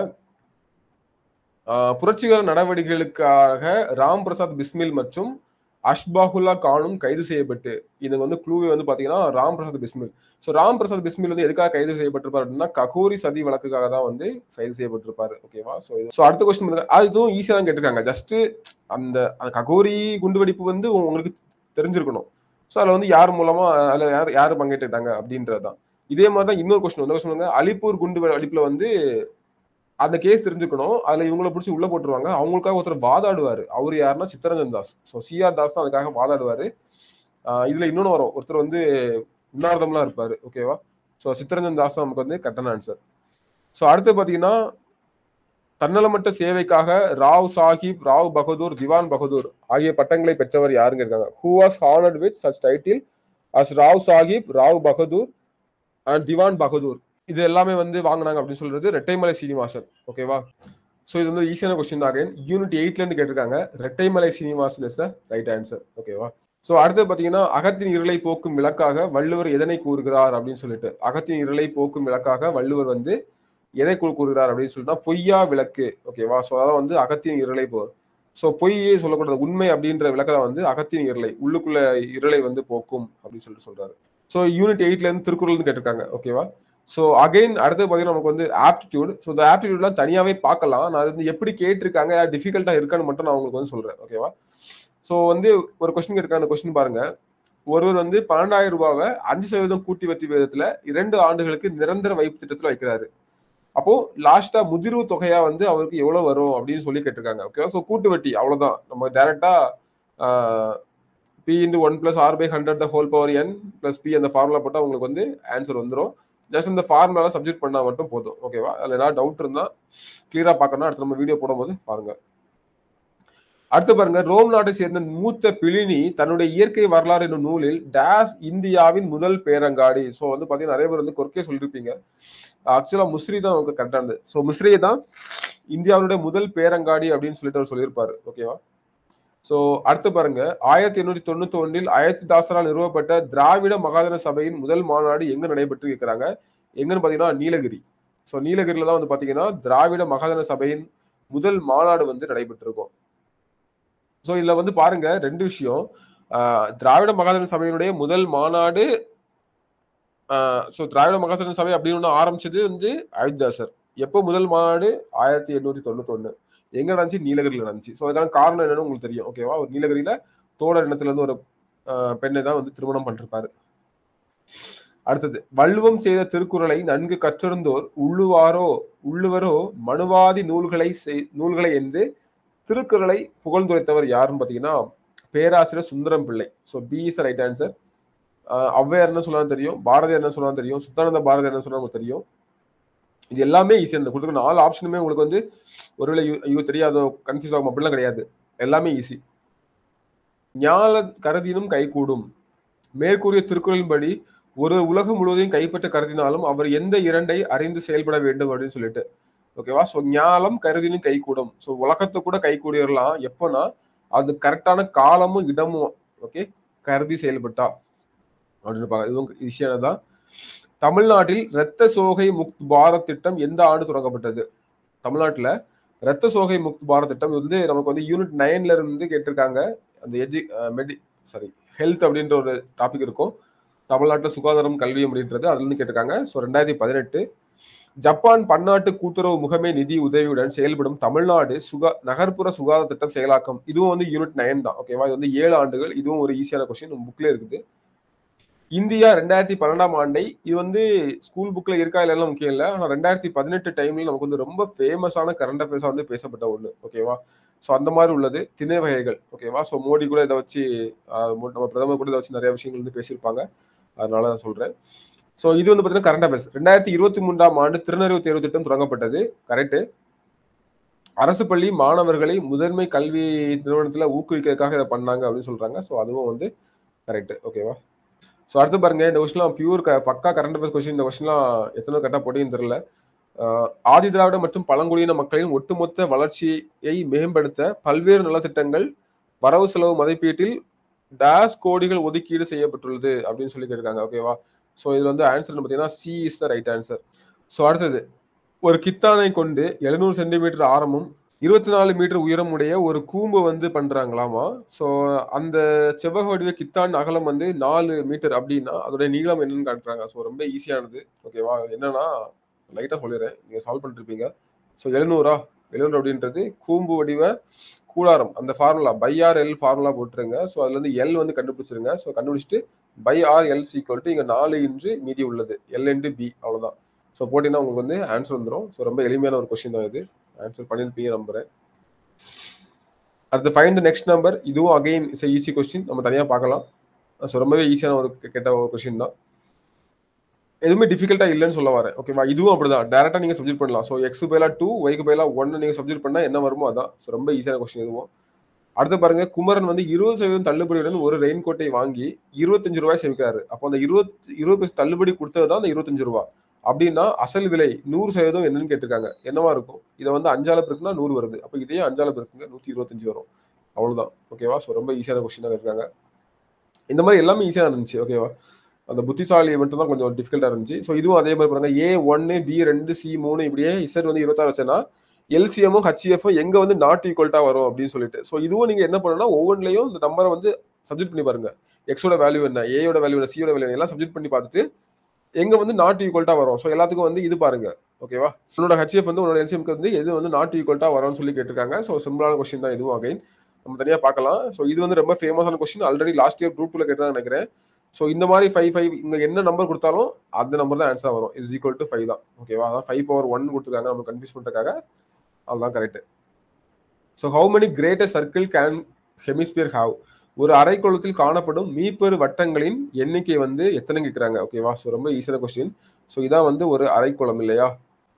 புரட்சிகர நடவடிக்கைகளுக்காக ராம் பிரசாத் பிஸ்மில் மற்றும் அஷ்பாகுல்லா கானும் கைது செய்யப்பட்டு இது வந்து க்ளூவே வந்து பாத்தீங்கன்னா ராம் பிரசாத் பிஸ்மில் ஸோ ராம் பிரசாத் பிஸ்மில் வந்து எதுக்காக கைது செய்யப்பட்டிருப்பார் அப்படின்னா ககோரி சதி வழக்குக்காக தான் வந்து கைது செய்யப்பட்டிருப்பாரு ஓகேவா ஸோ ஸோ அடுத்த கொஸ்டின் வந்து அதுவும் ஈஸியாக தான் கேட்டிருக்காங்க ஜஸ்ட் அந்த அந்த ககோரி குண்டுவெடிப்பு வந்து உங்களுக்கு தெரிஞ்சிருக்கணும் ஸோ அதில் வந்து யார் மூலமா அதில் யார் யார் பங்கேற்றுட்டாங்க அப்படின்றது தான் இதே மாதிரி தான் இன்னொரு கொஸ்டின் வந்து கொஸ்டின் வந்து அலிப்பூர் குண்டு வெடிப்புல வந்து அந்த கேஸ் தெரிஞ்சுக்கணும் அதுல இவங்களை பிடிச்சி உள்ள போட்டுருவாங்க அவங்களுக்காக ஒருத்தர் வாதாடுவாரு அவர் யாருன்னா சித்தரஞ்சன் தாஸ் ஸோ சிஆர் தாஸ் தான் அதுக்காக வாதாடுவாரு இதுல இன்னொன்று வரும் ஒருத்தர் வந்து உண்ணார்த்தம்லாம் இருப்பாரு ஓகேவா ஸோ சித்தரஞ்சன் தாஸ் தான் நமக்கு வந்து கரெக்டான ஆன்சர் ஸோ அடுத்து பார்த்தீங்கன்னா தன்னலமற்ற சேவைக்காக ராவ் சாஹிப் ராவ் பகதூர் திவான் பகதூர் ஆகிய பட்டங்களை பெற்றவர் யாருங்க இருக்காங்க who was honoured with such title as Rao Sahib Rao Bahadur and Diwan Bahadur இது எல்லாமே வந்து வாங்கினாங்க அப்படின்னு சொல்றது ரெட்டைமலை சீனிவாசன் ஓகேவா ஸோ இது வந்து ஈஸியான கொஸ்டின் தான் யூனிட் எயிட்ல இருந்து கேட்டிருக்காங்க Rettamalai Srinivasan is the right answer ஓகேவா ஸோ அடுத்து பார்த்தீங்கன்னா அகத்தின் இருளை போக்கும் விளக்காக வள்ளுவர் எதனை கூறுகிறார் அப்படின்னு சொல்லிட்டு அகத்தின் இருளை போக்கும் விளக்காக வள்ளுவர் வந்து எதை கூறுகிறார் அப்படின்னு சொல்லிட்டு பொய்யா விளக்கு ஓகேவா ஸோ அதான் வந்து அகத்தின் இருளை போ ஸோ பொய்யே சொல்லக்கூடாது உண்மை அப்படின்ற விளக்கதான் வந்து அகத்தின் இருளை உள்ளுக்குள்ள இருளை வந்து போக்கும் அப்படின்னு சொல்லிட்டு சொல்றாரு ஸோ யூனிட் எயிட்ல இருந்து திருக்குறள்னு கேட்டிருக்காங்க ஓகேவா ஸோ அகைன் அடுத்து பார்த்தீங்கன்னா நமக்கு வந்து ஆப்டிடியூட் ஸோ இந்த ஆப்டிடியூட்லாம் தனியாகவே பார்க்கலாம் நான் அது வந்து எப்படி கேட்டிருக்காங்க டிஃபிகல்ட்டாக இருக்கான்னு மட்டும் நான் உங்களுக்கு வந்து சொல்றேன் ஓகேவா ஸோ வந்து ஒரு கொஸ்டின் இருக்கு அந்த கொஸ்டின் பாருங்க ஒருவர் வந்து பன்னெண்டாயிரம் ரூபாவை அஞ்சு சதவீதம் கூட்டி வட்டி விதத்துல இரண்டு ஆண்டுகளுக்கு நிரந்தர வைப்பு திட்டத்தில் வைக்கிறாரு அப்போ லாஸ்டா முதிர்வு தொகையா வந்து அவருக்கு எவ்வளவு வரும் அப்படின்னு சொல்லி கேட்டிருக்காங்க ஓகேவா ஸோ கூட்டு வட்டி அவ்வளவுதான் நம்ம டைரக்டா P into one plus R by hundred the whole power N plus P அந்த ஃபார்முலா போட்டால் உங்களுக்கு வந்து ஆன்சர் வந்துடும் ஜஸ்ட் இந்த ஃபார்முலா சப்ஜெக்ட் பண்ணால் மட்டும் போதும் ஓகேவா அதில் ஏதாவது டவுட் இருந்தால் கிளியராக பார்க்கணும் அடுத்து நம்ம வீடியோ போடும்போது பாருங்க அடுத்து பாருங்க ரோம் நாட்டை சேர்ந்த மூத்த பிளினி தன்னுடைய இயற்கை வரலாறு என்னும் நூலில் டேஸ் இந்தியாவின் முதல் பேரங்காடி ஸோ வந்து பார்த்தீங்கன்னா நிறைய பேர் வந்து கொற்கே சொல்லியிருப்பீங்க ஆக்சுவலாக முஸ்ரி தான் நமக்கு கரெக்டானது ஸோ முஸ்ரி தான் இந்தியாவுடைய முதல் பேரங்காடி அப்படின்னு சொல்லிட்டு அவர் சொல்லியிருப்பாரு ஓகேவா ஸோ அடுத்து பாருங்க ஆயிரத்தி எண்ணூற்றி தொண்ணூத்தி ஒன்றில் ஆயிரத்தி தாசரால் நிறுவப்பட்ட திராவிட மகாஜன சபையின் முதல் மாநாடு எங்க நடைபெற்று இருக்கிறாங்க எங்கன்னு பாத்தீங்கன்னா நீலகிரி ஸோ நீலகிரியில தான் வந்து பாத்தீங்கன்னா திராவிட மகாஜன சபையின் முதல் மாநாடு வந்து நடைபெற்றிருக்கும் ஸோ இதுல வந்து பாருங்க ரெண்டு விஷயம் திராவிட மகாஜன சபையினுடைய முதல் மாநாடு ஸோ திராவிட மகாஜன சபை அப்படின்னு ஒன்று ஆரம்பிச்சது வந்து அயோத்தியாசர் எப்போ முதல் மாநாடு ஆயிரத்தி எண்ணூற்றி தொண்ணூத்தி ஒண்ணு எங்க நடந்துச்சு நீலகிரியில நடந்துச்சு ஸோ அதுக்கான காரணம் என்னன்னு உங்களுக்கு தெரியும் ஓகேவா ஒரு நீலகிரியில தோடர் இனத்துல இருந்து ஒரு பெண்ணை தான் வந்து திருமணம் பண்ணிருப்பாரு அடுத்தது வள்ளுவம் செய்த திருக்குறளை நன்கு கற்றிருந்தோர் உள்ளுவாரோ உள்ளுவரோ மனுவாதி நூல்களை நூல்களை என்று திருக்குறளை புகழ்ந்துரைத்தவர் யாருன்னு பாத்தீங்கன்னா பேராசிரியர் Sundaram Pillai so B is right answer Avvaiyar என்ன சொல்லலாம் தெரியும் பாரதியார் என்ன சொல்லலாம் தெரியும் சுத்தானந்த பாரதியார் என்ன சொல்லலாம் தெரியும் இது எல்லாமே ஈஸியாக இந்த கொடுத்துருக்க நாலு ஆப்ஷனுமே உங்களுக்கு வந்து ஒருவேளை ஐயோ தெரியாதோ கன்ஃபியூஸ் ஆகும் அப்படிலாம் கிடையாது எல்லாமே ஈஸி ஞான கருதினும் கைகூடும் மேற்கூறிய திருக்குறளின்படி ஒரு உலகம் முழுவதையும் கைப்பற்ற கருதினாலும் அவர் எந்த இரண்டை அறிந்து செயல்பட வேண்டும் அப்படின்னு சொல்லிட்டு ஓகேவா ஸோ ஞானம் கருதினும் கைகூடும் ஸோ உலகத்தை கூட கைகூடிடலாம் எப்போனா அது கரெக்டான காலமும் இடமும் ஓகே கருதி செயல்பட்டா அப்படின்னு பார்க்க இதுவும் ஈஸியானதான் தமிழ்நாட்டில் இரத்த சோகை முக்த் பாரத் திட்டம் எந்த ஆண்டு தொடங்கப்பட்டது தமிழ்நாட்டில் இரத்த சோகை முக்த் பாரத் திட்டம் வந்து நமக்கு வந்து யூனிட் நைன்ல இருந்து கேட்டிருக்காங்க அந்த எஜி மெடி சாரி ஹெல்த் அப்படின்ற ஒரு டாபிக் இருக்கும் தமிழ்நாட்டில் சுகாதாரம் கல்வி அப்படின்றது அதுல இருந்து கேட்டிருக்காங்க ஸோ ரெண்டாயிரத்தி பதினெட்டு ஜப்பான் பன்னாட்டு கூட்டுறவு முகமை நிதி உதவியுடன் செயல்படும் தமிழ்நாடு சுகா நகர்ப்புற சுகாதார திட்டம் செயலாக்கம் இதுவும் வந்து யூனிட் நைன் தான் ஓகேவா இது வந்து ஏழு ஆண்டுகள் இதுவும் ஒரு ஈஸியான கொஸ்டின் புக்ல இருக்குது இந்தியா ரெண்டாயிரத்தி பன்னெண்டாம் ஆண்டை இது வந்து ஸ்கூல் புக்ல இருக்கா இல்லைன்னா முக்கியம் இல்லை ஆனால் ரெண்டாயிரத்தி பதினெட்டு டைம்ல நமக்கு வந்து ரொம்ப ஃபேமஸான கரண்ட் அஃபேர்ஸா வந்து பேசப்பட்ட ஒன்று ஓகேவா ஸோ அந்த மாதிரி உள்ளது திணை வகைகள் ஓகேவா ஸோ மோடி கூட இதை வச்சு ஆஹ் மோ- நம்ம பிரதமர் கூட இதை வச்சு நிறைய விஷயங்கள் வந்து பேசியிருப்பாங்க அதனால நான் சொல்றேன் ஸோ இது வந்து பார்த்தீங்கன்னா கரண்ட் அஃபேர்ஸ் ரெண்டாயிரத்தி இருபத்தி மூன்றாம் ஆண்டு திருநறிவு தேர்வு திட்டம் தொடங்கப்பட்டது கரெக்ட் அரசு பள்ளி மாணவர்களை முதன்மை கல்வி நிறுவனத்துல ஊக்குவிக்கிறதுக்காக இதை பண்ணாங்க அப்படின்னு சொல்றாங்க ஸோ அதுவும் வந்து கரெக்ட் ஓகேவா ஸோ அடுத்து பாருங்க இந்த கொஸ்டின்லாம் பியூர் பக்கா கரண்ட் அஃபேர்ஸ் கொஸ்டின் இந்த கொஸ்டின்லாம் எத்தனை கரெக்டாக போட்டின்னு தெரியல ஆஹ் ஆதி திராவிட மற்றும் பழங்குடியின மக்களின் ஒட்டுமொத்த வளர்ச்சியை மேம்படுத்த பல்வேறு நலத்திட்டங்கள் வரவு செலவு மதிப்பீட்டில் டேஸ் கோடிகள் ஒதுக்கீடு செய்யப்பட்டுள்ளது அப்படின்னு சொல்லி கேட்டிருக்காங்க ஓகேவா ஸோ இதுல வந்து ஆன்சர் பார்த்தீங்கன்னா C is the right answer so அடுத்தது ஒரு கித்தானை கொண்டு எழுநூறு சென்டிமீட்டர் ஆரமும் இருபத்தி நாலு மீட்டர் உயரம் உடைய ஒரு கூம்பு வந்து பண்றாங்களாமா ஸோ அந்த செவ்வக வடிவ கித்தான் அகலம் வந்து நாலு மீட்டர் அப்படின்னா அதோட நீளம் என்னன்னு காட்டுறாங்க ஸோ ரொம்ப ஈஸியானது ஓகேவா என்னன்னா லைட்டா சொல்லிடுறேன் நீங்க சால்வ் பண்ணிருப்பீங்க ஸோ எழுநூறா எழுநூறு அப்படின்றது கூம்பு வடிவ கூடாரம் அந்த formula pi R L formula போட்டுருங்க ஸோ அதுல இருந்து எல் வந்து கண்டுபிடிச்சிருங்க ஸோ கண்டுபிடிச்சிட்டு pi R L equal to இங்க நாலு இன்று மீதி உள்ளது எல் இன்டு பி அவ்வளவுதான் ஸோ போட்டீங்கன்னா உங்களுக்கு வந்து ஆன்சர் வந்துடும் ஸோ ரொம்ப எளிமையான ஒரு கொஸ்டின் தான் இது ஆன்சர் பண்ணிருப்பீங்க நம்புறேன் அடுத்து ஃபைண்ட் நெக்ஸ்ட் நம்பர் இதுவும் அகைன் இஸ் ஈஸி கொஸ்டின் நம்ம தனியாக பார்க்கலாம் ஸோ ரொம்பவே ஈஸியான ஒரு கெட்ட ஒரு கொஸ்டின் தான் எதுவுமே டிஃபிகல்ட்டா இல்லைன்னு சொல்ல வரேன் ஓகேவா இதுவும் அப்படிதான் டேரக்டா நீங்க சப்ஜெக்ட் பண்ணலாம் ஸோ எக்ஸ் பைலா டூ ஒய்க்கு பைலா ஒன்னு நீங்க சப்ஜெக்ட் பண்ணா என்ன வருமோ அதான் ஸோ ரொம்ப ஈஸியான கொஸ்டின் இதுவும் அடுத்து பாருங்க குமரன் வந்து இருபது சதவீதம் தள்ளுபடியுடன் ஒரு ரெயின் கோட்டை வாங்கி இருபத்தஞ்சு ரூபாய் சேமிக்கிறாரு அப்போ அந்த இருபத்தி இருபது பைசா தள்ளுபடி கொடுத்தது தான் அந்த இருபத்தஞ்சு ரூபா அப்படின்னா அசல் விலை நூறு சதவீதம் என்னன்னு கேட்டிருக்காங்க என்னவா இருக்கும் இதை வந்து அஞ்சால பெருக்குனா நூறு வருது அப்போ இதே அஞ்சால பெருக்குங்க நூத்தி இருபத்தஞ்சு வரும் அவ்வளவுதான் ஓகேவா ஸோ ரொம்ப ஈஸியான கொஸ்டின் தான் இருக்காங்க இந்த மாதிரி எல்லாமே ஈஸியாக இருந்துச்சு ஓகேவா அந்த புத்திசாலி மட்டும் தான் கொஞ்சம் டிஃபிகல்ட்டா இருந்துச்சு ஸோ இதுவும் அதே மாதிரி பாருங்க ஏ ஒன்னு பி ரெண்டு சி மூணு இப்படியே இசட் வந்து இருபத்தாறு வச்சேன்னா எல்சிஎம்மும் ஹச்சிஎஃப்பும் எங்க வந்து நாட் ஈக்குவல்ட்டா வரும் அப்படின்னு சொல்லிட்டு ஸோ இதுவும் நீங்க என்ன பண்ணணும்னா ஒவ்வொன்றிலையும் இந்த நம்பரை வந்து சப்ஜெக்ட் பண்ணி பாருங்க எக்ஸோட வேல்யூ என்ன ஏயோட வேல்யூ என்ன சியோட வேல்யூ என்ன எல்லாம் சப்ஜெக்ட் பண்ணி பார்த்துட்டு எங்க வந்து நாட் ஈக்குவல்ட்டா வரும் ஸோ எல்லாத்துக்கும் வந்து இது பாருங்க ஓகேவா உன்னோட ஹச்சிஎஃப் வந்து உன்னோட எல்சிஎம்க்கு வந்து எது வந்து நாட் ஈக்குவல்ட்டா வரும்னு சொல்லி கேட்டிருக்காங்க ஸோ சிம்பிளான கொஸ்டின் தான் இதுவும் அகைன் நம்ம தனியாக பார்க்கலாம் ஸோ இது வந்து ரொம்ப ஃபேமஸான question already last year group டூல கேட்டதான் நினைக்கிறேன் ஸோ இந்த மாதிரி ஃபைவ் ஃபைவ் இங்க என்ன நம்பர் கொடுத்தாலும் அந்த நம்பர் தான் ஆன்சர் வரும் இஸ் ஈக்குவல் டு ஃபைவ் தான் ஓகேவா அதான் ஃபைவ் பவர் ஒன் கொடுத்துருக்காங்க நம்ம கன்ஃபியூஸ் பண்ணுறதுக்காக அதுதான் correct so how many greater circle can hemisphere have ஒரு அரைக்கோளத்தில் காணப்படும் மீப்பெரு வட்டங்களின் எண்ணிக்கை வந்து எத்தனை கேட்குறாங்க ஓகேவா ஸோ ரொம்ப ஈஸியான கொஸ்டின் ஸோ இதான் வந்து ஒரு அரைக்கோளம் இல்லையா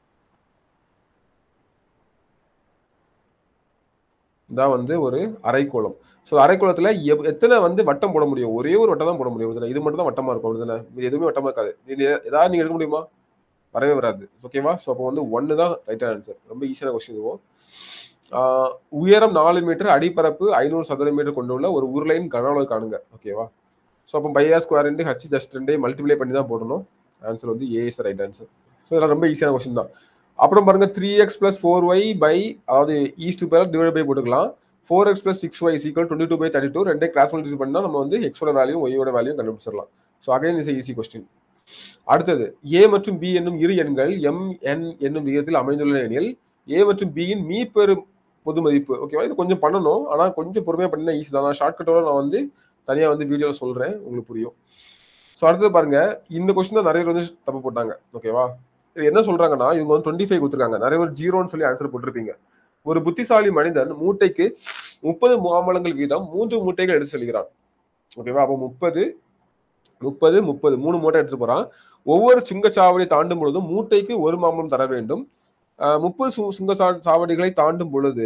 இதான் வந்து ஒரு அரைக்கோளம் ஸோ அரைக்கோளத்துல எவ்- எத்தனை வந்து வட்டம் போட முடியும் ஒரே ஒரு வட்டம் தான் போட முடியும் அப்படிதானே? இது மட்டும் தான் வட்டமா இருக்கும் அப்படிதானே இது எதுவுமே வட்டமா இருக்காது இது ஏதாவது நீங்க எடுக்க முடியுமா வரவே வராது ஓகேவா ஸோ அப்போ வந்து ஒன்று தான் ரைட்டான ஆன்சர் ரொம்ப ஈஸியான கொஸ்டின் இதுவும் ஆஹ் உயரம் நாலு மீட்டர் அடிப்பரப்பு ஐநூறு சதுர மீட்டர் கொண்டுள்ள ஒரு உருளையின் கன அளவு காணுங்க ஓகேவா ஸோ அப்போ பையா ஸ்கொயர் இன்ட்டு ஹச் ஜஸ்ட் ரெண்டையும் மல்டிப்ளை பண்ணி தான் போடணும் ஆன்சர் வந்து A is right answer so இதெல்லாம் ரொம்ப ஈஸியான கொஸ்டின் தான் அப்புறம் பாருங்க three X plus four Y by அதாவது is two pair divide by போட்டுக்கலாம் four X plus six Y equal twenty two by thirty two ரெண்டே கிளாஸ் மல்டிபிள் பண்ணால் நம்ம வந்து எக்ஸோட வேல்யூ ஒய்யோட வேல்யூ கண்டுபிடிச்சிடலாம் so again is easy question அடுத்தது ஏ மற்றும் பி என்னும் இரு எண்கள் எம் என் என்னும் விகிதத்தில் அமைந்துள்ள எண்ணில் ஏ மற்றும் பியின் மீ பெரு பொது மதிப்பு ஓகேவா இது கொஞ்சம் பண்ணணும் ஆனா கொஞ்சம் பொறுமையா பண்ணினா ஈஸி தான் நான் ஷார்ட்கட்டோட நான் வந்து தனியா வந்து வீடியோல சொல்றேன் உங்களுக்கு புரியும் ஸோ அடுத்தது பாருங்க இந்த கொஸ்டின் தான் நிறைய பேர் வந்து தப்பு போட்டாங்க ஓகேவா இது என்ன சொல்றாங்கன்னா இவங்க வந்து டுவெண்ட்டி ஃபைவ் கொடுத்துருக்காங்க நிறைய பேர் ஜீரோன்னு சொல்லி ஆன்சர் போட்டிருப்பீங்க ஒரு புத்திசாலி மனிதன் மூட்டைக்கு முப்பது மாம்பழங்கள் வீதம் மூன்று மூட்டைகள் எடுத்து செல்கிறான் ஓகேவா அப்போ முப்பது முப்பது முப்பது மூணு மூட்டை எடுத்து போறான் ஒவ்வொரு சுங்கச்சாவடி தாண்டும் பொழுதும் மூட்டைக்கு ஒரு மாம்பழம் தர வேண்டும் ஆஹ் முப்பது சு- சுங்க சா- சாவடிகளை தாண்டும் பொழுது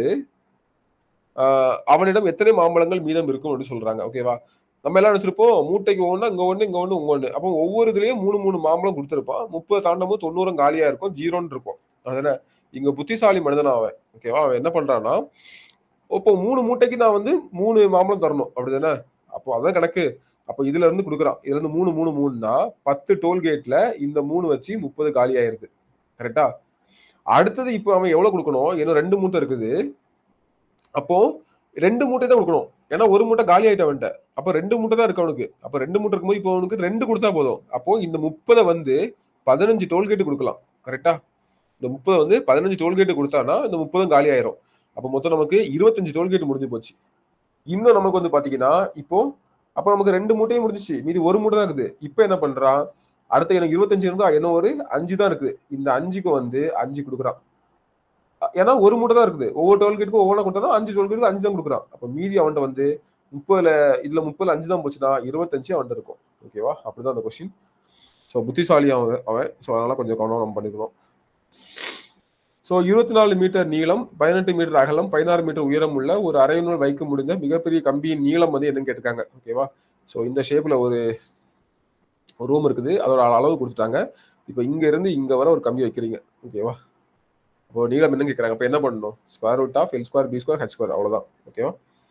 ஆஹ் அவனிடம் எத்தனை மாம்பழங்கள் மீதம் இருக்கும் அப்படின்னு சொல்றாங்க ஓகேவா நம்ம எல்லாம் நினைச்சிருப்போம் மூட்டைக்கு ஒண்ணு இங்க ஒண்ணு இங்க ஒண்ணு இங்க ஒண்ணு அப்போ ஒவ்வொரு இதுலயும் மூணு மூணு மாம்பழம் கொடுத்துருப்பான் முப்பது தாண்டும் போது தொண்ணூறும் காலியா இருக்கும் ஜீரோன்னு இருக்கும் அதனால இங்க புத்திசாலி மனிதன் அவன் ஓகேவா அவன் என்ன பண்றான்னா இப்போ மூணு மூட்டைக்கு நான் வந்து மூணு மாம்பழம் தரணும் அப்படிதானே அப்போ அதான் கணக்கு அப்போ இதுல இருந்து கொடுக்குறான் இதுல இருந்து மூணு மூணு மூணுனா பத்து டோல்கேட்ல இந்த மூணு வச்சு முப்பது காலி ஆயிருது கரெக்டா அடுத்தது இப்போ அவன் எவ்வளவு கொடுக்கணும் இன்னும் ரெண்டு மூட்டை இருக்குது அப்போ ரெண்டு மூட்டை தான் கொடுக்கணும் ஏன்னா ஒரு மூட்டை காலி ஆயிட்ட அவன்கிட்ட அப்போ ரெண்டு மூட்டை தான் இருக்கு அவனுக்கு அப்போ ரெண்டு மூட்டை இருக்கும்போது இப்போ அவனுக்கு ரெண்டு கொடுத்தா போதும் அப்போ இந்த முப்பதை வந்து பதினஞ்சு டோல்கேட் கொடுக்கலாம் கரெக்டா இந்த முப்பதை வந்து பதினஞ்சு டோல்கேட் கொடுத்தானா இந்த முப்பதும் காலி ஆயிரும் அப்போ மொத்தம் நமக்கு இருபத்தஞ்சு டோல்கேட் முடிஞ்சு போச்சு இன்னும் நமக்கு வந்து பாத்தீங்கன்னா இப்போ அப்போ நமக்கு ரெண்டு மூட்டையும் முடிஞ்சிச்சு மீதி ஒரு மூட்டை தான் இருக்குது இப்போ என்ன பண்றான் அடுத்து எனக்கு இருபத்தஞ்சு இருந்தா என்ன ஒரு அஞ்சு தான் இருக்குது இந்த அஞ்சுக்கு வந்து அஞ்சு கொடுக்குறான் ஏன்னா ஒரு மூட்டை தான் இருக்குது ஒவ்வொரு டோல்கேட்டுக்கும் ஒவ்வொன்றா கொடுத்தா அஞ்சு டோல்கேட்டுக்கு அஞ்சு தான் கொடுக்குறான் அப்போ மீதி அவன்கிட்ட வந்து முப்பதுல இதுல முப்பதுல அஞ்சு தான் போச்சுன்னா இருபத்தஞ்சு அவன்கிட்ட இருக்கும் ஓகேவா அப்படிதான் அந்த கொஸ்டின் ஸோ புத்திசாலி அவன் அவன் ஸோ அதனால கொஞ்சம் கவனம் நம்ம பண்ணிக்கணும் ஸோ இருபத்தி நாலு மீட்டர் நீளம் பதினெட்டு மீட்டர் அகலம் பதினாறு மீட்டர் உயரம் உள்ள ஒரு அரைநூல் வைக்க முடிந்த மிகப்பெரிய கம்பியின் நீளம் வந்து என்னன்னு கேட்டிருக்காங்க ஓகேவா ஸோ இந்த ஷேப்ல ஒரு ரூம் இருக்குது அதோட அளவு கொடுத்துட்டாங்க இப்போ இங்க இருந்து இங்க வர ஒரு கம்பி வைக்கிறீங்க ஓகேவா இப்போ நீளம் என்ன கேட்குறாங்க இப்போ என்ன பண்ணணும் square root of L square B square H square அவ்வளோதான் ஓகேவா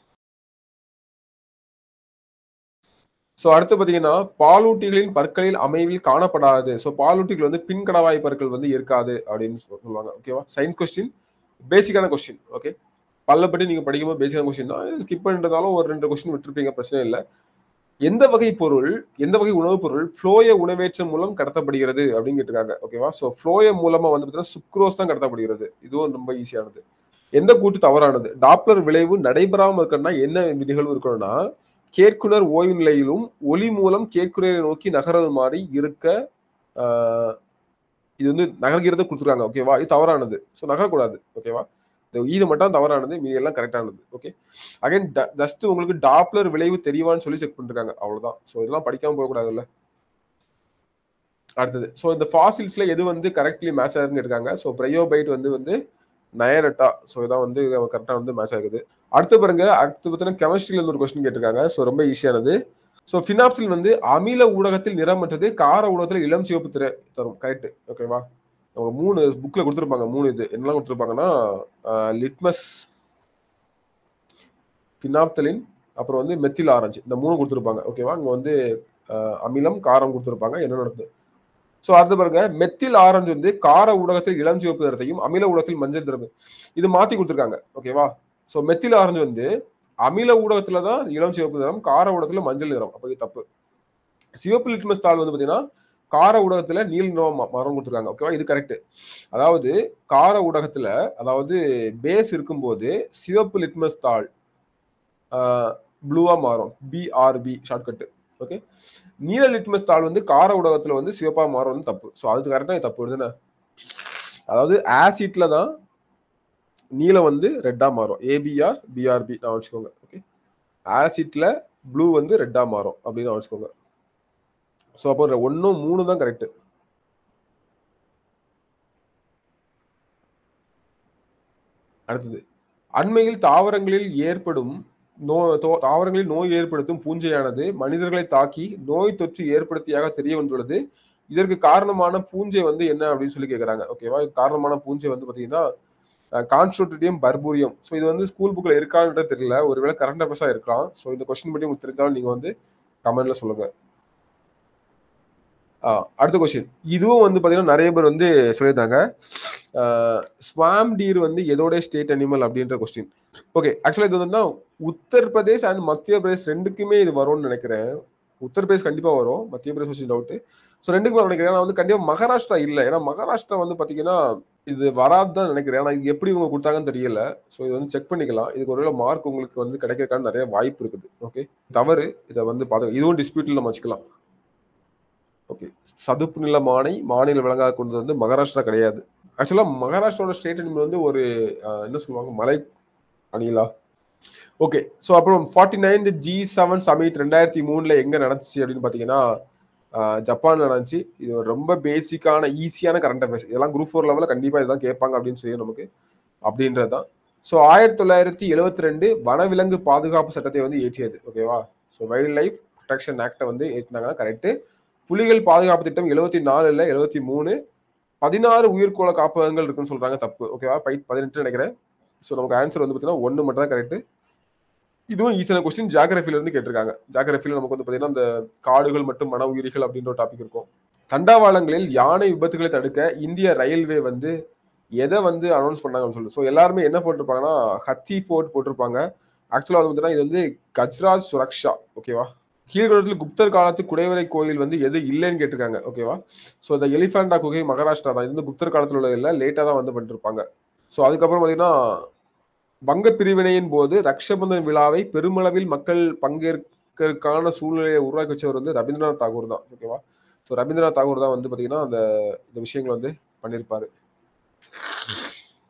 ஸோ அடுத்து பார்த்தீங்கன்னா பாலூட்டிகளின் பற்களில் அமைவில் காணப்படாது ஸோ பாலூட்டிகள் வந்து பின்கடவாய் பற்கள் வந்து இருக்காது அப்படின்னு சொல்லுவாங்க ஓகேவா சயின்ஸ் கொஸ்டின் பேசிக்கான கொஸ்டின் ஓகே பல்ல பற்றி நீங்க படிக்கும்போது பேசிக்கான கொஸ்டின் தான் ஸ்கிப் பண்ணிருந்தாலும் ஒரு ரெண்டு கொஸ்டின் விட்டுருப்பீங்க பிரச்சனை இல்லை எந்த வகை பொருள் எந்த வகை உணவுப் பொருள் ஃப்ளோய உணவேற்றம் மூலம் கடத்தப்படுகிறது அப்படின்னு கேட்டிருக்காங்க ஓகேவா ஸோ ஃப்ளோய மூலமா வந்து பார்த்தீங்கன்னா சுக்ரோஸ் தான் கடத்தப்படுகிறது இதுவும் ரொம்ப ஈஸியானது எந்த கூட்டு தவறானது டாப்லர் விளைவு நடைபெறாமல் இருக்கணும்னா என்ன நிகழ்வு இருக்கணும்னா கேட்குனர் ஓய்வு நிலையிலும் ஒளி மூலம் கேட்குனரை நோக்கி நகர்றது மாதிரி இருக்க இது வந்து நகர்கிறத கொடுத்துருக்காங்க ஓகேவா இது தவறானது ஸோ நகரக்கூடாது ஓகேவா இந்த இது மட்டும் தவறானது மீதி எல்லாம் கரெக்டானது ஓகே அகைன் ஜஸ்ட் உங்களுக்கு டாப்லர் விளைவு தெரியவான்னு சொல்லி செக் பண்ணிருக்காங்க அவ்வளவுதான் ஸோ இதெல்லாம் படிக்காம போகக்கூடாதுல்ல அடுத்தது ஸோ இந்த ஃபாசில்ஸ்ல எது வந்து கரெக்ட்லி மேட்ச் ஆகுதுன்னு இருக்காங்க ஸோ பிரையோபைட் வந்து வந்து நயரட்டா ஸோ இதான் வந்து கரெக்டாக வந்து மேட்ச் ஆகுது அடுத்து பாருங்க அடுத்து பார்த்தீங்கன்னா கெமிஸ்ட்ரியில இருந்து ஒரு கொஸ்டின் கேட்டிருக்காங்க ஸோ ரொம்ப ஈஸியானது ஸோ ஃபினாப்சில் வந்து அமில ஊடகத்தில் நிறமற்றது கார ஊடகத்தில் இளம் சிவப்பு திரை தரும் கரெக்ட் ஓகேவா அவங்க மூணு புக்ல கொடுத்துருப்பாங்க மூணு இது என்னெல்லாம் கொடுத்துருப்பாங்கன்னா லிட்மஸ் ஃபினாப்தலின் அப்புறம் வந்து மெத்தில் ஆரஞ்சு இந்த மூணு கொடுத்துருப்பாங்க ஓகேவா இங்க வந்து அமிலம் காரம் கொடுத்துருப்பாங்க என்ன நடக்குது ஸோ அடுத்து பாருங்க மெத்தில் ஆரஞ்சு வந்து கார ஊடகத்தில் இளம் சிவப்பு நிறத்தையும் அமில ஊடகத்தில் மஞ்சள் நிறம் இது மாத்தி கொடுத்துருக்காங்க ஓகேவா ஸோ மெத்தில் ஆரஞ்சு வந்து அமில ஊடகத்துல தான் இளம் சிவப்பு நிறம் கார ஊடகத்துல மஞ்சள் நிறம் அப்போ இது தப்பு சிவப்பு லிட்மஸ் தாள் வந்து பாத்தீங்கன்னா கார ஊடகத்துல நீல நிறம் மரம் கொடுத்துருக்காங்க ஓகேவா இது கரெக்ட் அதாவது கார ஊடகத்துல அதாவது பேஸ் இருக்கும்போது சிவப்பு லிட்மஸ் தாள் ப்ளூவா மாறும் பிஆர்பி ஷார்ட்கட்டு ஓகே நீல லிட்மஸ் தாள் வந்து கார ஊடகத்துல வந்து சிவப்பா மாறும் வந்து தப்பு ஸோ அது கரெக்டா தப்பு வருதுன்னு அதாவது ஆசிட்ல தான் நீலம் வந்து ரெட்டா மாறும் ஏபிஆர் பிஆர்பி நான் வச்சுக்கோங்க ஓகே ஆசிட்ல ப்ளூ வந்து ரெட்டா மாறும் அப்படின்னு வச்சுக்கோங்க ஸோ அப்போ ஒன்றும் மூணு தான் கரெக்ட் அடுத்தது அண்மையில் தாவரங்களில் ஏற்படும் நோ தாவரங்களில் நோய் ஏற்படுத்தும் பூஞ்சையானது மனிதர்களை தாக்கி நோய் தொற்று ஏற்படுத்தியாக தெரிய வந்துள்ளது இதற்கு காரணமான பூஞ்சை வந்து என்ன அப்படின்னு சொல்லி கேட்குறாங்க ஓகேவா காரணமான பூஞ்சை வந்து பார்த்தீங்கன்னா கான்ஸ்டோட்டியம் பர்பூரியம் ஸோ இது வந்து ஸ்கூல் புக்கில் இருக்கான்றது தெரியல ஒருவேளை கரண்ட் அஃபேர்ஸாக இருக்கலாம் ஸோ இந்த கொஸ்டின் பற்றி உங்களுக்கு தெரிஞ்சாலும் நீங்கள் வந்து கமெண்ட்ல சொல்லுங்க அடுத்த கொஸ்டின் இதுவும் வந்து பார்த்தீங்கன்னா நிறைய பேர் வந்து சொல்லியிருந்தாங்க ஸ்வாம் டீர் வந்து எதோட ஸ்டேட் அனிமல் அப்படின்ற கொஸ்டின் ஓகே ஆக்சுவலாக இது வந்து உத்தரப்பிரதேஷ் அண்ட் மத்திய பிரதேஷ் ரெண்டுக்குமே இது வரும்னு நினைக்கிறேன் உத்தரப்பிரதேஷ் கண்டிப்பாக வரும் மத்திய பிரதேஷ் கொஸ்டின் டவுட்டு ஸோ ரெண்டுக்குமே நினைக்கிறேன் ஏன்னா வந்து கண்டிப்பாக மகாராஷ்டிரா இல்லை ஏன்னா மகாராஷ்டிரா வந்து பார்த்தீங்கன்னா இது வராது தான் நினைக்கிறேன் ஆனால் இது எப்படி இவங்க கொடுத்தாங்கன்னு தெரியல ஸோ இது வந்து செக் பண்ணிக்கலாம் இதுக்கு ஒருவேளை மார்க் உங்களுக்கு வந்து கிடைக்கிறதுக்கான நிறைய வாய்ப்பு இருக்குது ஓகே தவறு இதை வந்து பார்த்து இதுவும் டிஸ்பியூட்டில் நம்ம வச்சுக்கலாம் ஓகே சதுப்பு நில மானை மாநில விலங்காக கொண்டது வந்து மகாராஷ்டிரா கிடையாது ஆக்சுவலாக மகாராஷ்டிராவோட ஸ்டேட் அனிமல் வந்து ஒரு என்ன சொல்லுவாங்க மலை அணிலா ஓகே ஸோ அப்புறம் forty ninth G seven summit ரெண்டாயிரத்தி மூணுல எங்க நடந்துச்சு அப்படின்னு பார்த்தீங்கன்னா ஜப்பான் நடந்துச்சு இது ரொம்ப பேசிக்கான ஈஸியான கரண்ட் அஃபேர்ஸ் இதெல்லாம் குரூப் ஃபோர் லெவலில் கண்டிப்பாக இதுதான் கேட்பாங்க அப்படின்னு சொல்லி நமக்கு அப்படின்றது தான் ஸோ ஆயிரத்தி தொள்ளாயிரத்தி எழுபத்தி ரெண்டு வனவிலங்கு பாதுகாப்பு சட்டத்தை வந்து ஏற்றியது ஓகேவா ஸோ வைல்ட் லைஃப் ப்ரொடெக்ஷன் ஆக்டை வந்து ஏற்றினாங்கன்னா கரெக்டு புலிகள் பாதுகாப்பு திட்டம் எழுபத்தி நாலு இல்லை எழுபத்தி மூணு பதினாறு உயிர்கோள காப்பகங்கள் இருக்குன்னு சொல்றாங்க தப்பு ஓகேவா பை பதினெட்டு நினைக்கிறேன் ஸோ நமக்கு ஆன்சர் வந்து பார்த்தீங்கன்னா ஒன்று மட்டும் தான் கரெக்ட் இதுவும் ஈஸியான கொஸ்டின் ஜாகிரபில இருந்து கேட்டிருக்காங்க ஜாகிரபில நமக்கு வந்து பார்த்தீங்கன்னா அந்த காடுகள் மற்றும் மன உயிரிகள் அப்படின்ற ஒரு டாபிக் இருக்கும் தண்டவாளங்களில் யானை விபத்துகளை தடுக்க இந்திய ரயில்வே வந்து எதை வந்து அனௌன்ஸ் பண்ணாங்கன்னு சொல்லு ஸோ எல்லாருமே என்ன போட்டிருப்பாங்கன்னா ஹத்தி ஃபோர்ட் போட்டிருப்பாங்க ஆக்சுவலாக வந்து பார்த்தீங்கன்னா இது வந்து கஜ்ராஜ் சுரக்ஷா ஓகேவா கீழ்கடத்தில் குப்தர் காலத்து குடைவரை கோயில் வந்து எது இல்லைன்னு கேட்டிருக்காங்க ஓகேவா ஸோ இந்த எலிஃபண்டா குகை மகாராஷ்டிரா தான் இது வந்து குப்தர் காலத்தில் உள்ள இல்லை லேட்டாக தான் வந்து பண்ணிருப்பாங்க ஸோ அதுக்கப்புறம் பார்த்தீங்கன்னா வங்க பிரிவினையின் போது ரக்ஷபந்தன் விழாவை பெருமளவில் மக்கள் பங்கேற்கிறதுக்கான சூழ்நிலையை உருவாக்கி வச்சவர் வந்து ரவீந்திரநாத் தாகூர் தான் ஓகேவா ஸோ ரவீந்திரநாத் தாகூர் தான் வந்து பார்த்தீங்கன்னா அந்த இந்த விஷயங்களை வந்து பண்ணியிருப்பாரு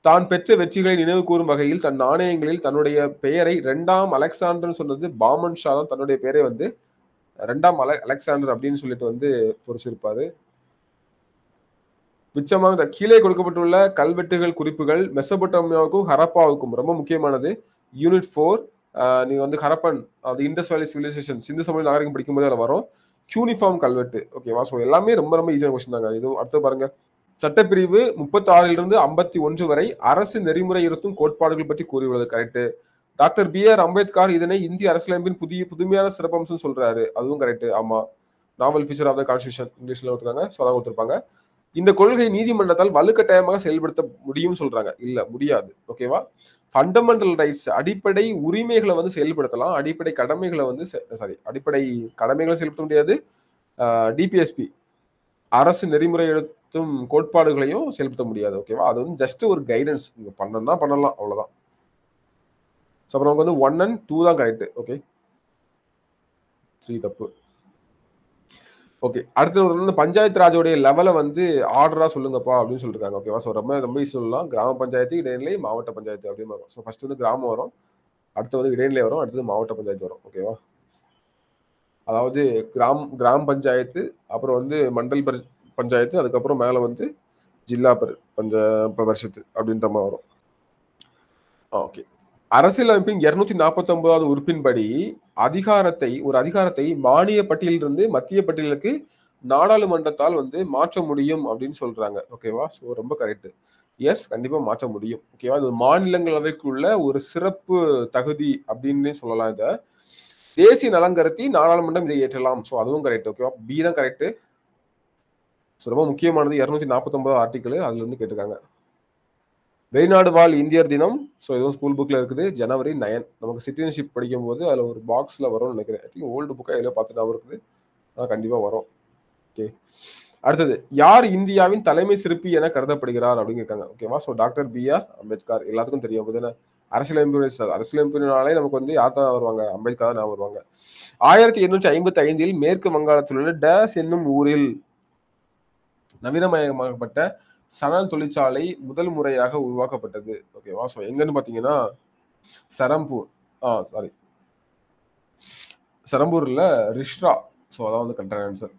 தான் பெற்ற வெற்றிகளை நினைவு கூறும் வகையில் தன் நாணயங்களில் தன்னுடைய பெயரை இரண்டாம் அலெக்சாண்டர்னு சொன்னது பாமன் ஷா தான் தன்னுடைய பெயரை வந்து ரெண்டாம் அல அலெக்சாண்டர் அப்படின்னு சொல்லிட்டு வந்து பொறிச்சிருப்பாரு மிச்சமாக இந்த கீழே கொடுக்கப்பட்டுள்ள கல்வெட்டுகள் குறிப்புகள் மெசபட்டோமியாவுக்கும் ஹரப்பாவுக்கும் ரொம்ப முக்கியமானது யூனிட் ஃபோர் நீங்க வந்து ஹரப்பன் அது இண்டஸ் வேலி சிவிலைசேஷன் சிந்து சமய நாகரிகம் படிக்கும்போது அதில் வரும் யூனிஃபார்ம் கல்வெட்டு ஓகேவா ஸோ எல்லாமே ரொம்ப ரொம்ப ஈஸியான கொஸ்டின் தாங்க இது அடுத்து பாருங்க சட்டப்பிரிவு முப்பத்தி ஆறிலிருந்து ஐம்பத்தி ஒன்று வரை அரசு நெறிமுறை இருத்தும் கோட்பாடுகள் பற்றி கூறியுள்ளது correct doctor B R Ambedkar இதனை இந்திய அரசியலமைப்பின் புதிய புதுமையான சிறப்பம்சம் சொல்றாரு அதுவும் கரெக்ட் ஆமா novel feature of the constitution இங்கிலீஷ்ல கொடுத்துருக்காங்க ஸோ அதான் கொடுத்துருப்பாங்க இந்த கொள்கை நீதிமன்றத்தால் வலுக்கட்டாயமாக செயல்படுத்த முடியும் சொல்றாங்க இல்ல முடியாது ஓகேவா ஃபண்டமெண்டல் ரைட்ஸ் அடிப்படை உரிமைகளை வந்து செயல்படுத்தலாம் அடிப்படை கடமைகளை வந்து சாரி அடிப்படை கடமைகளை செயல்படுத்த முடியாது டிபிஎஸ்பி அரசு நெறிமுறை எடுத்தும் கோட்பாடுகளையும் செயல்படுத்த முடியாது ஓகேவா அது வந்து ஜஸ்ட் ஒரு கைடன்ஸ் நீங்க பண்ணணும்னா பண்ணலாம் அவ்வளவுதான் ஸோ அப்புறம் நமக்கு வந்து ஒன் அண்ட் டூ தான் கரெக்ட் ஓகே த்ரீ தப்பு ஓகே அடுத்து ஒரு வந்து பஞ்சாயத்து ராஜோடைய லெவலை வந்து ஆர்டரா சொல்லுங்கப்பா அப்படின்னு சொல்லிருக்காங்க ஓகேவா ஸோ ரொம்ப ரொம்ப ஈஸி சொல்லலாம் கிராம பஞ்சாயத்து இடைநிலை மாவட்ட பஞ்சாயத்து அப்படின்னு வரும் ஸோ ஃபர்ஸ்ட் வந்து கிராமம் வரும் அடுத்து வந்து இடைநிலை வரும் அடுத்தது மாவட்ட பஞ்சாயத்து வரும் ஓகேவா அதாவது கிராம் கிராம பஞ்சாயத்து அப்புறம் வந்து மண்டல் பஞ்சாயத்து அதுக்கப்புறம் மேலே வந்து ஜில்லா பர் பஞ்ச பரிஷத்து அப்படின்ற மாதிரி வரும் ஓகே அரசியலமைப்பின் இருநூத்தி நாற்பத்தி ஒன்பதாவது உறுப்பின்படி அதிகாரத்தை ஒரு அதிகாரத்தை மானிய பட்டியலிருந்து மத்திய பட்டியலுக்கு நாடாளுமன்றத்தால் வந்து மாற்ற முடியும் அப்படின்னு சொல்றாங்க ஓகேவா ஸோ ரொம்ப கரெக்ட் எஸ் கண்டிப்பா மாற்ற முடியும் ஓகேவா இது மாநிலங்களவைக்குள்ள ஒரு சிறப்பு தகுதி அப்படின்னு சொல்லலாம் இதை தேசிய நலங்கருத்தி நாடாளுமன்றம் இதை ஏற்றலாம் ஸோ அதுவும் கரெக்ட் ஓகேவா பி தான் கரெக்ட் ஸோ ரொம்ப முக்கியமானது இரநூத்தி நாற்பத்தி ஒன்பது ஆர்டிக்கல் அதுல இருந்து கேட்டிருக்காங்க வெளிநாடு வாழ் இந்தியர் தினம் ஸோ இதுவும் ஸ்கூல் புக்கில் இருக்குது ஜனவரி நயன் நமக்கு சிட்டிசன்ஷிப் படிக்கும் போது அதில் ஒரு பாக்ஸில் வரும்னு நினைக்கிறேன் ஐ திங்க் ஓல்டு புக்காக எதில் பார்த்துட்டு இருக்குது ஆனால் கண்டிப்பாக வரும் ஓகே அடுத்தது யார் இந்தியாவின் தலைமை சிற்பி என கருதப்படுகிறார் அப்படின்னு இருக்காங்க ஓகேவா so doctor B R Ambedkar எல்லாத்துக்கும் தெரியும் போது அரசியலமைப்பு அரசியலமைப்பினாலே நமக்கு வந்து யார் தான் வருவாங்க அம்பேத்கர் தான் வருவாங்க ஆயிரத்தி எண்ணூற்றி ஐம்பத்தி ஐந்தில் மேற்கு வங்காளத்தில் உள்ள டேஸ் என்னும் ஊரில் நவீனமயமாக்கப்பட்ட சணல் தொழிற்சாலை முதல் முறையாக உருவாக்கப்பட்டது ஓகேவா ஸோ எங்கன்னு பார்த்தீங்கன்னா சரம்பூர் ஆ சாரி சரம்பூர்ல ரிஷ்ரா ஸோ அதான் வந்து கரெக்டான ஆன்சர்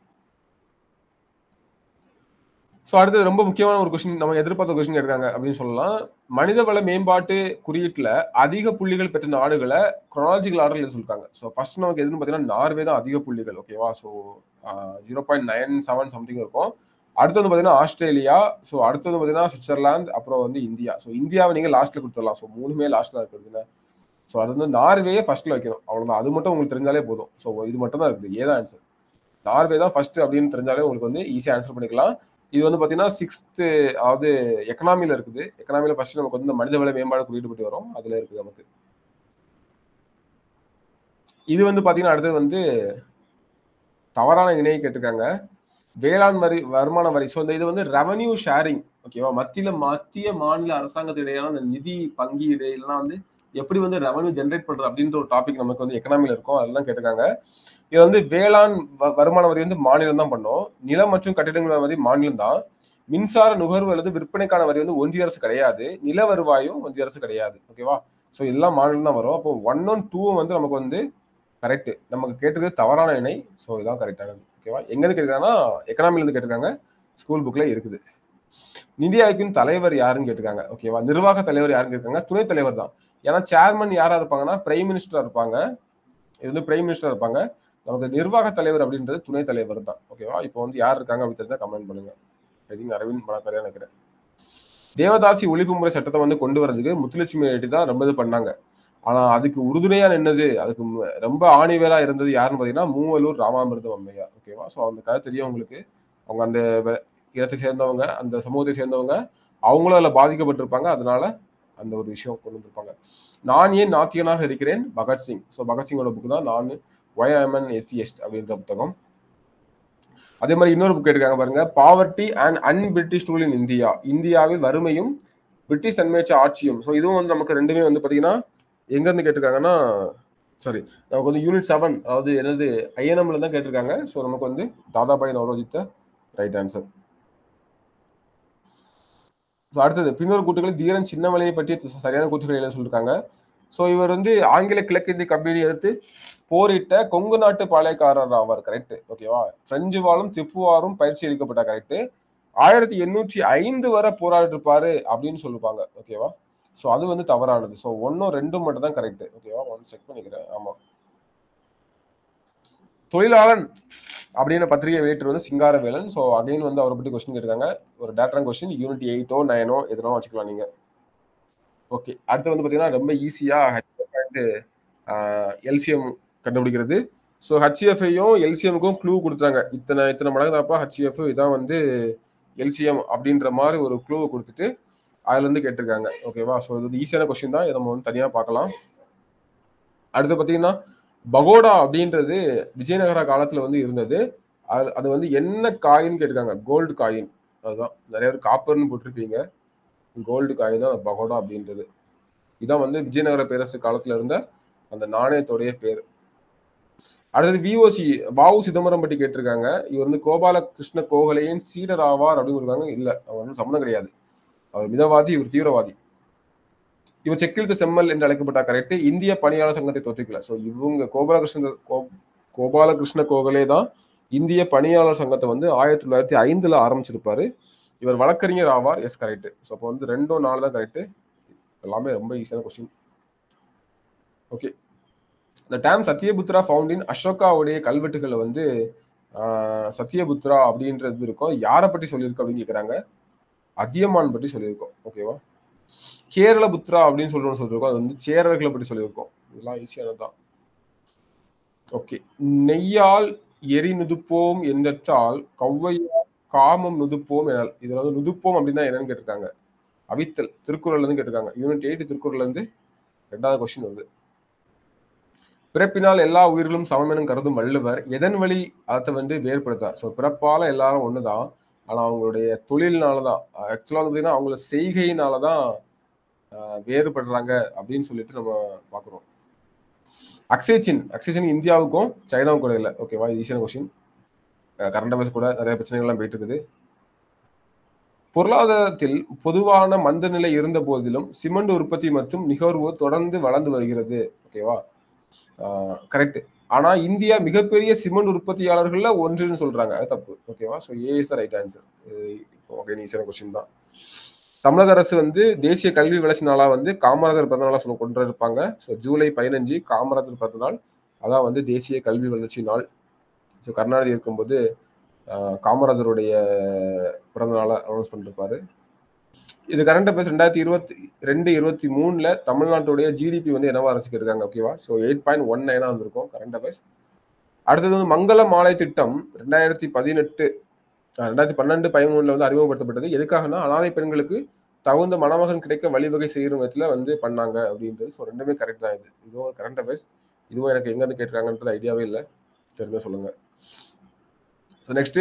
ஸோ அடுத்தது ரொம்ப முக்கியமான ஒரு கொஸ்டின் நம்ம எதிர்பார்த்த கொஸ்டின் எடுக்காங்க அப்படின்னு சொல்லலாம் மனிதவள மேம்பாட்டு குறியீட்டில் அதிக புள்ளிகள் பெற்ற நாடுகளை குரோனாலஜிக்கல் ஆர்டர்ல சொல்லிருக்காங்க ஸோ ஃபர்ஸ்ட் நமக்கு எதுன்னு பார்த்தீங்கன்னா நார்வே தான் அதிக புள்ளிகள் ஓகேவா so zero point nine seven something இருக்கும் அடுத்து வந்து பார்த்தீங்கன்னா ஆஸ்திரேலியா ஸோ அடுத்து வந்து பார்த்தீங்கன்னா சுவிட்சர்லாந்து அப்புறம் வந்து இந்தியா ஸோ இந்தியாவை நீங்கள் லாஸ்ட்ல கொடுத்துடலாம் ஸோ மூணுமே லாஸ்ட்ல இருக்குதுங்க ஸோ அது வந்து நார்வேயே ஃபர்ஸ்ட்ல வைக்கணும் அவ்வளோதான் அது மட்டும் உங்களுக்கு தெரிஞ்சாலே போதும் ஸோ இது மட்டும் தான் இருக்குது ஏதான் ஆன்சர் நார்வே தான் ஃபர்ஸ்ட் அப்படின்னு தெரிஞ்சாலே உங்களுக்கு வந்து ஈஸியாக ஆன்சர் பண்ணிக்கலாம் இது வந்து பார்த்தீங்கன்னா சிக்ஸ்த்து அதாவது எக்கனாமியில் இருக்குது எக்கனாமியில் ஃபர்ஸ்ட் நமக்கு வந்து இந்த மனித வள மேம்பாடு குறியீடு பற்றி வரும் அதில் இருக்குது நமக்கு இது வந்து பார்த்தீங்கன்னா அடுத்தது வந்து தவறான இணையை கேட்டிருக்காங்க வேளாண் வரி வருமான வரி ஸோ இந்த இது வந்து ரெவன்யூ ஷேரிங் ஓகேவா மத்தியில மத்திய மாநில அரசாங்கத்து இடையான அந்த நிதி பங்கீடு இல்லைன்னா வந்து எப்படி வந்து ரெவன்யூ ஜென்ரேட் பண்றது அப்படின்ற ஒரு டாபிக் நமக்கு வந்து எக்கனாமில இருக்கும் அதெல்லாம் கேட்டிருக்காங்க இது வந்து வேளாண் வருமான வரி வந்து மாநிலம் தான் பண்ணும் நிலம் மற்றும் கட்டிடங்கள் வரி மாநிலம் தான் மின்சார நுகர்வு அல்லது விற்பனைக்கான வரி வந்து ஒன்றிய அரசு கிடையாது நில வருவாயும் ஒன்றிய அரசு கிடையாது ஓகேவா ஸோ எல்லாம் மாநிலம் தான் வரும் அப்போ ஒன் ஒன் டூவும் வந்து நமக்கு வந்து கரெக்ட் நமக்கு கேட்டிருக்கிறது தவறான இணை ஸோ இதான் கரெக்டானது ஓகேவா எங்கேருந்து கேட்டிருக்காங்கன்னா எக்கனாமிலேருந்து கேட்டிருக்காங்க ஸ்கூல் புக்கில் இருக்குது நிதி ஆயோக்கின் தலைவர் யாருன்னு கேட்டிருக்காங்க ஓகேவா நிர்வாக தலைவர் யாருன்னு கேட்டிருக்காங்க துணைத் தலைவர் தான் ஏன்னா சேர்மன் யாரா இருப்பாங்கன்னா பிரைம் மினிஸ்டர் இருப்பாங்க இது வந்து பிரைம் மினிஸ்டர் இருப்பாங்க நமக்கு நிர்வாக தலைவர் அப்படின்றது துணைத் தலைவர் தான் ஓகேவா இப்போ வந்து யார் இருக்காங்க அப்படி தெரிஞ்சா கமெண்ட் பண்ணுங்க ஐ திங்க் அரவிந்த் மலக்கரையா நினைக்கிறேன் தேவதாசி ஒழிப்பு முறை சட்டத்தை வந்து கொண்டு வரதுக்கு முத்துலட்சுமி ரெட்டி தான் ரொம்ப இது பண்ணாங்க ஆனா அதுக்கு உறுதுணையா நின்னது அதுக்கு ரொம்ப ஆணிவேரா இருந்தது யாருன்னு பாத்தீங்கன்னா மூவலூர் ராமாமிர்தம் அம்மையா ஓகேவா ஸோ அந்த கதை தெரியும் உங்களுக்கு அவங்க அந்த இடத்தை சேர்ந்தவங்க அந்த சமூகத்தை சேர்ந்தவங்க அவங்களும் அதில் பாதிக்கப்பட்டிருப்பாங்க அதனால அந்த ஒரு விஷயம் கொண்டு வந்திருப்பாங்க நான் ஏன் நாத்தியனாக இருக்கிறேன் பகத்சிங் ஸோ பகத்சிங்கோட புக் தான் நான் ஒய் எம்என் எஸ்டிஎஸ்ட் அப்படின்ற புத்தகம் அதே மாதிரி இன்னொரு புக் எடுக்காங்க பாருங்க poverty and un British rule in India இந்தியாவில் வறுமையும் பிரிட்டிஷ் தன்மையற்ற ஆட்சியும் ஸோ இதுவும் வந்து நமக்கு ரெண்டுமே வந்து பார்த்தீங்கன்னா எங்க இருந்து கேட்டிருக்காங்கன்னா சாரி நமக்கு வந்து யூனிட் செவன் அதாவது என்னது ஐஎன்எம்ல தான் கேட்டிருக்காங்க ஸோ நமக்கு வந்து தாதாபாய் நவரோஜித்த ரைட் ஆன்சர் ஸோ அடுத்தது பின்னொரு கூட்டுகள் தீரன் சின்னமலையை பற்றி சரியான கூற்றுகள் என்ன சொல்லியிருக்காங்க ஸோ இவர் வந்து ஆங்கில கிழக்கிந்திய கம்பெனி எடுத்து போரிட்ட கொங்கு நாட்டு பாளையக்காரர் ஆவார் கரெக்ட் ஓகேவா பிரெஞ்சு வாழும் திப்புவாரும் பயிற்சி அளிக்கப்பட்ட கரெக்ட் ஆயிரத்தி எண்ணூற்றி ஐந்து வரை போராடிருப்பாரு அப்படின்னு சொல்லுவாங்க ஓகேவா ஸோ அது வந்து தவறானது ஸோ ஒன்றும் ரெண்டும் மட்டும் தான் கரெக்ட் ஓகேவா ஒன் செக் பண்ணிக்கிறேன் ஆமாம் தொழிலாளன் அப்படின்னு பத்திரிகை வெளியிட்டு வந்து சிங்காரவேலன் ஸோ அகைன் வந்து அவரை பற்றி கொஸ்டின் கேட்டிருக்காங்க ஒரு டேட்டரான் கொஸ்டின் யூனிட் எயிட்டோ நைனோ எதுனா வச்சுக்கலாம் நீங்க ஓகே அடுத்து வந்து பார்த்தீங்கன்னா ரொம்ப ஈஸியாக எல்சிஎம் கண்டுபிடிக்கிறது ஸோ ஹச்சிஎஃப்ஐயும் எல்சிஎம்க்கும் க்ளூ கொடுத்தாங்க இத்தனை இத்தனை மடங்கு தாப்பா ஹச்சிஎஃப் இதான் வந்து எல்சிஎம் அப்படின்ற மாதிரி ஒரு க்ளூ கொடுத்துட்டு அதுல இருந்து கேட்டிருக்காங்க ஓகேவா ஸோ இது ஈஸியான கொஸ்டின் தான் இதை நம்ம வந்து தனியாக பார்க்கலாம் அடுத்து பார்த்தீங்கன்னா பகோடா அப்படின்றது விஜயநகர காலத்துல வந்து இருந்தது அது அது வந்து என்ன காயின்னு கேட்டிருக்காங்க கோல்டு காயின் அதுதான் நிறைய பேர் காப்பர்னு போட்டிருப்பீங்க கோல்டு காயின் தான் பகோடா அப்படின்றது இதான் வந்து விஜயநகர பேரரசு காலத்துல இருந்த அந்த நாணயத்துடைய பேர் அடுத்தது விஓசி வாவு சிதம்பரம் பற்றி கேட்டிருக்காங்க இவர் வந்து கோபாலகிருஷ்ண கோகலையின் சீடர் ஆவார் அப்படின்னு இருக்காங்க இல்ல அவர் வந்து சம்மந்தம் கிடையாது அவர் மிதவாதி இவர் தீவிரவாதி இவர் செக்கிழுத்த செம்மல் என்று அழைக்கப்பட்ட கரெக்ட் இந்திய பணியாளர் சங்கத்தை தோற்றுக்கல ஸோ இவங்க கோபாலகிருஷ்ண கோ- கோபாலகிருஷ்ண கோகலே தான் இந்திய பணியாளர் சங்கத்தை வந்து ஆயிரத்தி தொள்ளாயிரத்தி ஐந்துல ஆரம்பிச்சிருப்பாரு இவர் வழக்கறிஞர் ஆவார் எஸ் கரெக்ட் ஸோ அப்போ வந்து ரெண்டும் நாலு தான் கரெக்ட் எல்லாமே ரொம்ப ஈஸியான கொஸ்டின் ஓகே இந்த டேம் சத்யபுத்ரா ஃபவுண்டின் அசோகாவுடைய கல்வெட்டுகளை வந்து ஆஹ், சத்யபுத்ரா அப்படின்றது இருக்கும் யாரை பற்றி சொல்லியிருக்கு அப்படின்னு கேட்குறாங்க அதியமான் பற்றி சொல்லியிருக்கோம் ஓகேவா கேரளபுத்ரா அப்படின்னு சொல்றோம்னு சொல்லியிருக்கோம் அது வந்து சேரர்களை பற்றி சொல்லியிருக்கோம் இதெல்லாம் ஈஸியானது தான் ஓகே நெய்யால் எரி நுதுப்போம் என்றால் கவ்வையால் காமம் நுதுப்போம் எனல் இதுல வந்து நுதுப்போம் அப்படின்னா என்னன்னு கேட்டிருக்காங்க அவித்தல் திருக்குறள்ல இருந்து கேட்டிருக்காங்க யூனிட் எயிட் திருக்குறள்ல இருந்து ரெண்டாவது கொஸ்டின் வருது பிறப்பினால் எல்லா உயிர்களும் சமமெனும் கருதும் வள்ளுவர் எதன் வழி அதை வந்து வேறுபடுத்தார் ஸோ பிறப்பால எல்லாரும் ஒண்ணுதான் ஆனா அவங்களுடைய தொழில்னால தான் ஆக்சுவலாக வந்து பார்த்தீங்கன்னா அவங்கள செய்கையினால தான் ஆஹ், வேறுபடுறாங்க அப்படின்னு சொல்லிட்டு நம்ம பார்க்குறோம் அக்ஸேச்சின் அக்ஸேச்சின் இந்தியாவுக்கும் சைனாவுக்கும் கூட இல்லை ஓகேவா ஈஸியான கொஸ்டின் கரண்ட் அஃபேர்ஸ் கூட நிறைய பிரச்சனைகள்லாம் போயிட்டு இருக்குது பொருளாதாரத்தில் பொதுவான மந்த நிலை இருந்த போதிலும் சிமெண்ட் உற்பத்தி மற்றும் நுகர்வு தொடர்ந்து வளர்ந்து வருகிறது ஓகேவா கரெக்ட் ஆனா இந்தியா மிகப்பெரிய சிமெண்ட் உற்பத்தியாளர்கள்ல ஒன்றுன்னு சொல்றாங்க அது தப்பு ஓகேவா so A is right answer okay ஈஸியான கொஸ்டின் தான் தமிழக அரசு வந்து தேசிய கல்வி வளர்ச்சி நாளா வந்து காமராஜர் பிறந்த நாளா சொல்ல கொண்டு இருப்பாங்க ஸோ ஜூலை பதினஞ்சு காமராஜர் பிறந்த நாள் அதான் வந்து தேசிய கல்வி வளர்ச்சி நாள் ஸோ கருணாநிதி இருக்கும்போது ஆஹ், காமராஜருடைய பிறந்த நாளை அனௌன்ஸ் பண்ணிருப்பாரு இது கரண்ட் அஃபேர்ஸ் ரெண்டாயிரத்தி இருபத்தி ரெண்டு இருபத்தி மூணுல தமிழ்நாட்டுடைய ஜிடிபி வந்து என்னவா அரசுக்கு இருக்காங்க ஓகேவா ஸோ எயிட் பாயிண்ட் ஒன் நைனா வந்திருக்கும் கரண்ட் அஃபேர்ஸ் அடுத்தது வந்து மங்கள மாலை திட்டம் ரெண்டாயிரத்தி பதினெட்டு அஹ், ரெண்டாயிரத்தி பன்னெண்டு பதிமூணுல வந்து அறிமுகப்படுத்தப்பட்டது எதுக்காகனா அனாதை பெண்களுக்கு தகுந்த மணமகன் கிடைக்க வழிவகை செய்கிற விதத்துல வந்து பண்ணாங்க அப்படின்றது ஸோ ரெண்டுமே கரெக்ட் தான் இது இதுவும் கரண்ட் அஃபேர்ஸ் இதுவும் எனக்கு எங்க இருந்து கேட்டிருக்காங்கன்றது ஐடியாவே இல்லை தெரிஞ்சா சொல்லுங்க நெக்ஸ்ட்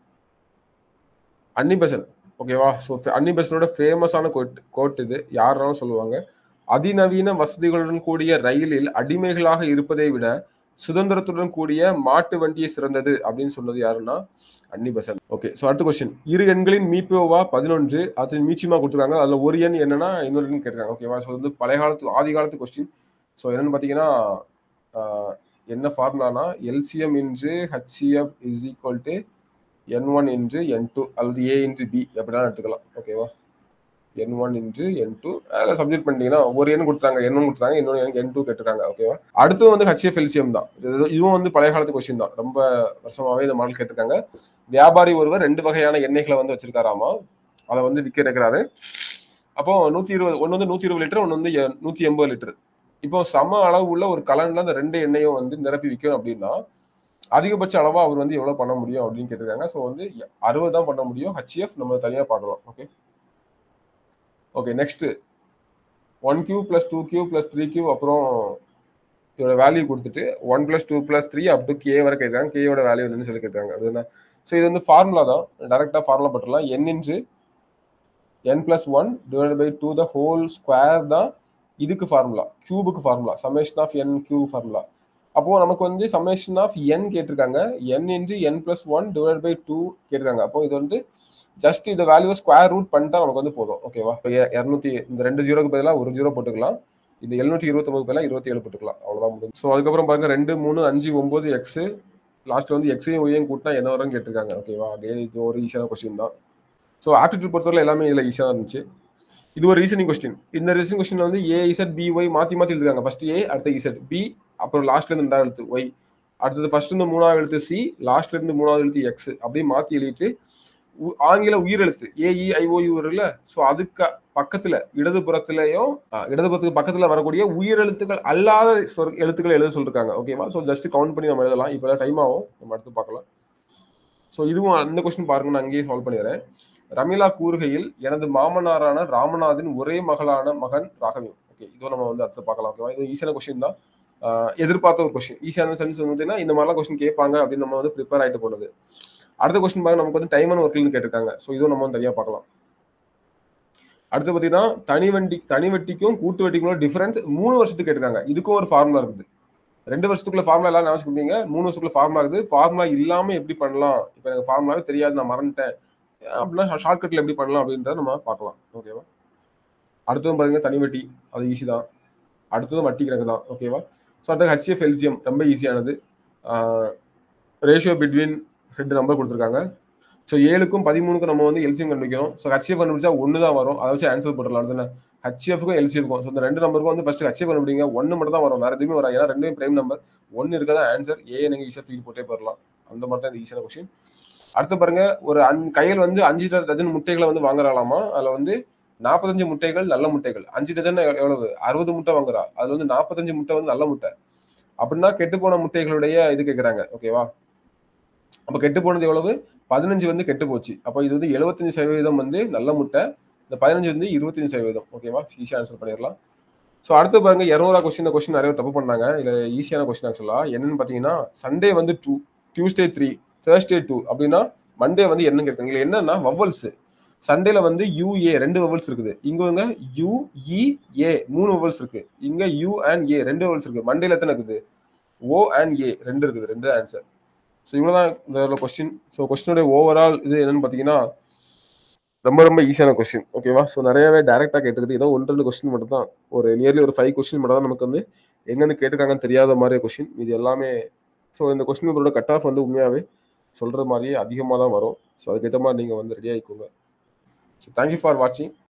அன்னிபெசன் ஓகேவா ஸோ அன்னிபெசனோட ஃபேமஸான கோட் கோட் இது யாருனாலும் சொல்லுவாங்க அதிநவீன வசதிகளுடன் கூடிய ரயிலில் அடிமைகளாக இருப்பதை விட சுதந்திரத்துடன் கூடிய மாட்டு வண்டியை சிறந்தது அப்படின்னு சொன்னது யாருன்னா அன்னிபெசன் ஓகே ஸோ அடுத்த கொஸ்டின் இரு எண்களின் மீப்போவா பதினொன்று அது மீச்சியமா கொடுத்துருக்காங்க அதுல ஒரு எண் என்னன்னா இன்னொரு எண் கேட்டிருக்காங்க ஓகேவா ஸோ வந்து பழைய காலத்து ஆதி காலத்து கொஸ்டின் ஸோ என்னன்னு பார்த்தீங்கன்னா ஆஹ், என்ன ஃபார்முலானா LCM into HCF is equal to N one into N two அல்லது ஏ இன்று பி எப்படினாலும் எடுத்துக்கலாம் ஓகேவா என் ஒன் இன்று என் டூ அதில் சப்ஜெக்ட் பண்ணிட்டீங்கன்னா ஒரு எண் கொடுத்தாங்க என் ஒன் கொடுத்தாங்க இன்னொன்று எனக்கு என் டூ கேட்டிருக்காங்க ஓகேவா அடுத்து வந்து ஹச்எஃப் எல்சிஎம் தான் இது- இதுவும் வந்து பழைய காலத்து கொஸ்டின் தான் ரொம்ப வருஷமாவே இந்த மாடல் கேட்டிருக்காங்க வியாபாரி ஒருவர் ரெண்டு வகையான எண்ணெய்களை வந்து வச்சிருக்காராமா அதை வந்து விற்க இருக்கிறாரு அப்போ நூத்தி இருபது ஒன்று வந்து நூத்தி இருபது லிட்டர் ஒன்று வந்து எ- நூத்தி எண்பது லிட்டர் இப்போ சம அளவு உள்ள ஒரு கலன்ல அந்த ரெண்டு எண்ணெயும் வந்து நிரப்பி விற்கணும் அப்படின்னா அதிகபட்ச அளவா அவர் வந்து எவ்வளவு பண்ண முடியும் அப்படின்னு கேட்டிருக்காங்க ஸோ வந்து அறுபது தான் பண்ண முடியும் ஹச்எஃப் நம்ம தனியா பார்க்கலாம் okay okay next one cube plus two cube plus three cube அப்புறம் இதோட வேல்யூ கொடுத்துட்டு one plus two plus three up to K வரை கேட்குறாங்க கேயோட வேல்யூ என்னன்னு சொல்லி கேட்குறாங்க அதுனா ஸோ இது வந்து ஃபார்முலா தான் டேரெக்டாக ஃபார்முலா போட்டுடலாம் N into N plus one divide by two the whole square தான் இதுக்கு ஃபார்முலா கியூபுக்கு formula summation of N cube formula அப்போ நமக்கு வந்து சமேஷன் ஆஃப் என் கேட்டிருக்காங்க N into N plus one divide by two கேட்டிருக்காங்க அப்போ இது வந்து ஜஸ்ட் இந்த வேல்யூ ஸ்கொயர் ரூட் பண்ணிட்டா நமக்கு வந்து போதும் ஓகேவா இப்போ இரநூத்தி இந்த ரெண்டு ஜீரோக்கு பதிலாக ஒரு ஜீரோ போட்டுக்கலாம் இது எழுநூற்றி இருபத்தொம்பது பதிலாக இருபத்தி ஏழு போட்டுக்கலாம் அவ்வளோதான் முடியும் ஸோ அதுக்கப்புறம் பாருங்க ரெண்டு மூணு அஞ்சு ஒம்பது எக்ஸ் லாஸ்ட்ல வந்து எக்ஸையும் ஒய்யும் கூட்டினா என்ன வரும்னு கேட்டிருக்காங்க ஓகேவா அதே இது ஒரு ஈஸியான கொஸ்டின் தான் ஸோ ஆப்டிடியூட் பொறுத்தவரை எல்லாமே இதில் ஈஸியாக இருந்துச்சு இது ஒரு ரீசனிங் கொஸ்டின் இந்த ரீசனிங் கொஸ்டின் வந்து ஏ இசட் பி ஒய் மாற்றி மாற்றி எழுதுறாங்க ஃபர்ஸ்ட் ஏ அடுத்த இசட் பி அப்புறம் லாஸ்ட்ல இருந்து ரெண்டாவது எழுத்து ஒய் அடுத்தது ஃபர்ஸ்ட் இருந்து மூணாவது எழுத்து சி லாஸ்ட்ல இருந்து மூணாவது எழுத்து எக்ஸ் அப்படியே மாற்றி எழுதிட்டு உ- ஆங்கில உயிரெழுத்து ஏஇ ஐஓயு இருக்குல்ல ஸோ அதுக்கு பக்கத்துல இடதுபுறத்துலயும் ஆ, இடதுபுறத்துக்கு பக்கத்துல வரக்கூடிய உயிரெழுத்துக்கள் அல்லாத சொல் எழுத்துக்களை எழுத சொல்லிருக்காங்க ஓகேவா ஸோ ஜஸ்ட் கவுண்ட் பண்ணி நம்ம எழுதலாம் இப்போ டைம் ஆகும் நம்ம அடுத்து பார்க்கலாம் ஸோ இதுவும் அந்த கொஸ்டின் பாருங்க நான் அங்கேயே சால்வ் பண்ணிடுறேன் ரமீலா கூறுகையில் எனது மாமனாரான ராமநாதின் ஒரே மகளான மகன் ராகவன் ஓகே இதோ நம்ம வந்து அடுத்து பார்க்கலாம் ஓகேவா இது ஈஸியான கொஸ்டின் தான் ஆஹ் எதிர்பார்த்த ஒரு கொஸ்டின் ஈஸியான சென்ஸ் வந்துன்னா இந்த மாதிரிலாம் கொஸ்டின் கேட்பாங்க அப்படின்னு நம்ம வந்து ப்ரிப்பேர் ஆயிட்டு போனது அடுத்த கொஸ்டின் பாருங்க நமக்கு வந்து டைம் அண்ட் ஒர்க்னு கேட்டிருக்காங்க ஸோ இதுவும் நம்ம வந்து தனியாக பார்க்கலாம் அடுத்து பார்த்தீங்கன்னா தனி வண்டி தனி வட்டிக்கும் கூட்டு வட்டிக்கும் டிஃபரன்ஸ் மூணு வருஷத்துக்கு கேட்டிருக்காங்க இதுக்கும் ஒரு ஃபார்முலா இருக்குது ரெண்டு வருஷத்துக்குள்ள ஃபார்முலா எல்லாம் நினைச்சுக்கிட்டீங்க மூணு வருஷத்துக்குள்ள ஃபார்முலா இருக்குது ஃபார்முலா இல்லாம எப்படி பண்ணலாம் இப்போ எனக்கு ஃபார்முலாவே தெரியாது நான் மறந்துட்டேன் அப்படின்னா ஷார்ட்கட்ல எப்படி பண்ணலாம் அப்படின்றத நம்ம பார்க்கலாம் ஓகேவா அடுத்ததும் பாருங்க தனி வட்டி அது ஈஸி தான் அடுத்ததும் வட்டி கணக்கு தான் ஓகேவா ஸோ அடுத்த ஹெச்எஃப் எல்சிஎம் ரொம்ப ஈஸியானது ரேஷியோ பிட்வீன் ரெண்டு நம்பர் கொடுத்துருக்காங்க ஸோ ஏழுக்கும் பதிமூணுக்கும் நம்ம வந்து எல்சிஎம் கண்டுபிடிக்கணும் ஸோ ஹெச்எஃப் கண்டுபிடிச்சா ஒன்று தான் வரும் அதை வச்சு ஆன்சர் போட்டுடலாம் தானே ஹெச்எஃப்க்கும் எல்சிஎஃப்க்கும் ஸோ இந்த ரெண்டு நம்பருக்கும் வந்து ஃபர்ஸ்ட் ஹெச்எஃப் கண்டுபிடிங்க ஒன்று மட்டும் தான் வரும் வேறு எதுவுமே வராது ஏன்னா ரெண்டுமே பிரைம் நம்பர் ஒன்று இருக்கதா ஆன்சர் ஏ நீங்கள் ஈஸியாக தூக்கி போட்டே போயிடலாம் அந்த மாதிரி தான் இந்த ஈஸியான கொஸ்டின் அடுத்து பாருங்க ஒரு அன் கையில் வந்து அஞ்சு டஜன் முட்டைகளை வந்து வாங்குறாலாமா அதில் வந்து நாற்பத்தஞ்சு முட்டைகள் நல்ல முட்டைகள் அஞ்சு டஜன் எவ்வளவு அறுபது முட்டை வாங்குறா அதுல வந்து நாற்பத்தஞ்சு முட்டை வந்து நல்ல முட்டை அப்படின்னா கெட்டு போன முட்டைகளுடைய இது கேட்குறாங்க ஓகேவா அப்போ கெட்டு போனது எவ்வளவு பதினஞ்சு வந்து கெட்டு போச்சு அப்போ இது வந்து எழுபத்தஞ்சு சதவீதம் வந்து நல்ல முட்டை இந்த பதினஞ்சு வந்து இருபத்தஞ்சு சதவீதம் ஓகேவா ஈஸியாக ஆன்சர் பண்ணிடலாம் ஸோ அடுத்து பாருங்க இரநூறா கொஸ்டின் கொஸ்டின் நிறைய தப்பு பண்ணாங்க இல்லை ஈஸியான கொஸ்டின் ஆக்சுவலா என்னன்னு பார்த்தீங்கன்னா சண்டே வந்து two Tuesday three Thursday two அப்படின்னா மண்டே வந்து என்னன்னு கேட்காங்க இல்லை என்னன்னா வவல்ஸ் சண்டேல வந்து யூஏ ரெண்டு வவல்ஸ் இருக்குது இங்க வந்து யூ இ ஏ மூணு வவல்ஸ் இருக்கு இங்க யூ அண்ட் ஏ ரெண்டு வவல்ஸ் இருக்கு மண்டேல எத்தனை இருக்குது ஓ அண்ட் ஏ ரெண்டு இருக்குது ரெண்டு ஆன்சர் ஸோ இவ்வளோதான் இந்த கொஸ்டின் ஸோ கொஸ்டினுடைய ஓவரால் இது என்னன்னு பார்த்தீங்கன்னா ரொம்ப ரொம்ப ஈஸியான கொஸ்டின் ஓகேவா ஸோ நிறையவே டேரெக்டாக கேட்டுக்குது ஏதோ ஒன்று ரெண்டு கொஸ்டின் மட்டும் தான் ஒரு நியர்லி ஒரு ஃபைவ் கொஸ்டின் மட்டும் தான் நமக்கு வந்து எங்கேருந்து கேட்டிருக்காங்கன்னு தெரியாத மாதிரி கொஸ்டின் இது எல்லாமே ஸோ இந்த கொஸ்டின் பேப்பரோட கட் ஆஃப் வந்து உண்மையாகவே சொல்கிற மாதிரியே அதிகமாக தான் வரும் ஸோ அதுக்கேற்ற மாதிரி நீங்கள் வந்து ரெடி ஆகிக்கோங்க ஸோ தேங்க்யூ ஃபார் வாட்சிங்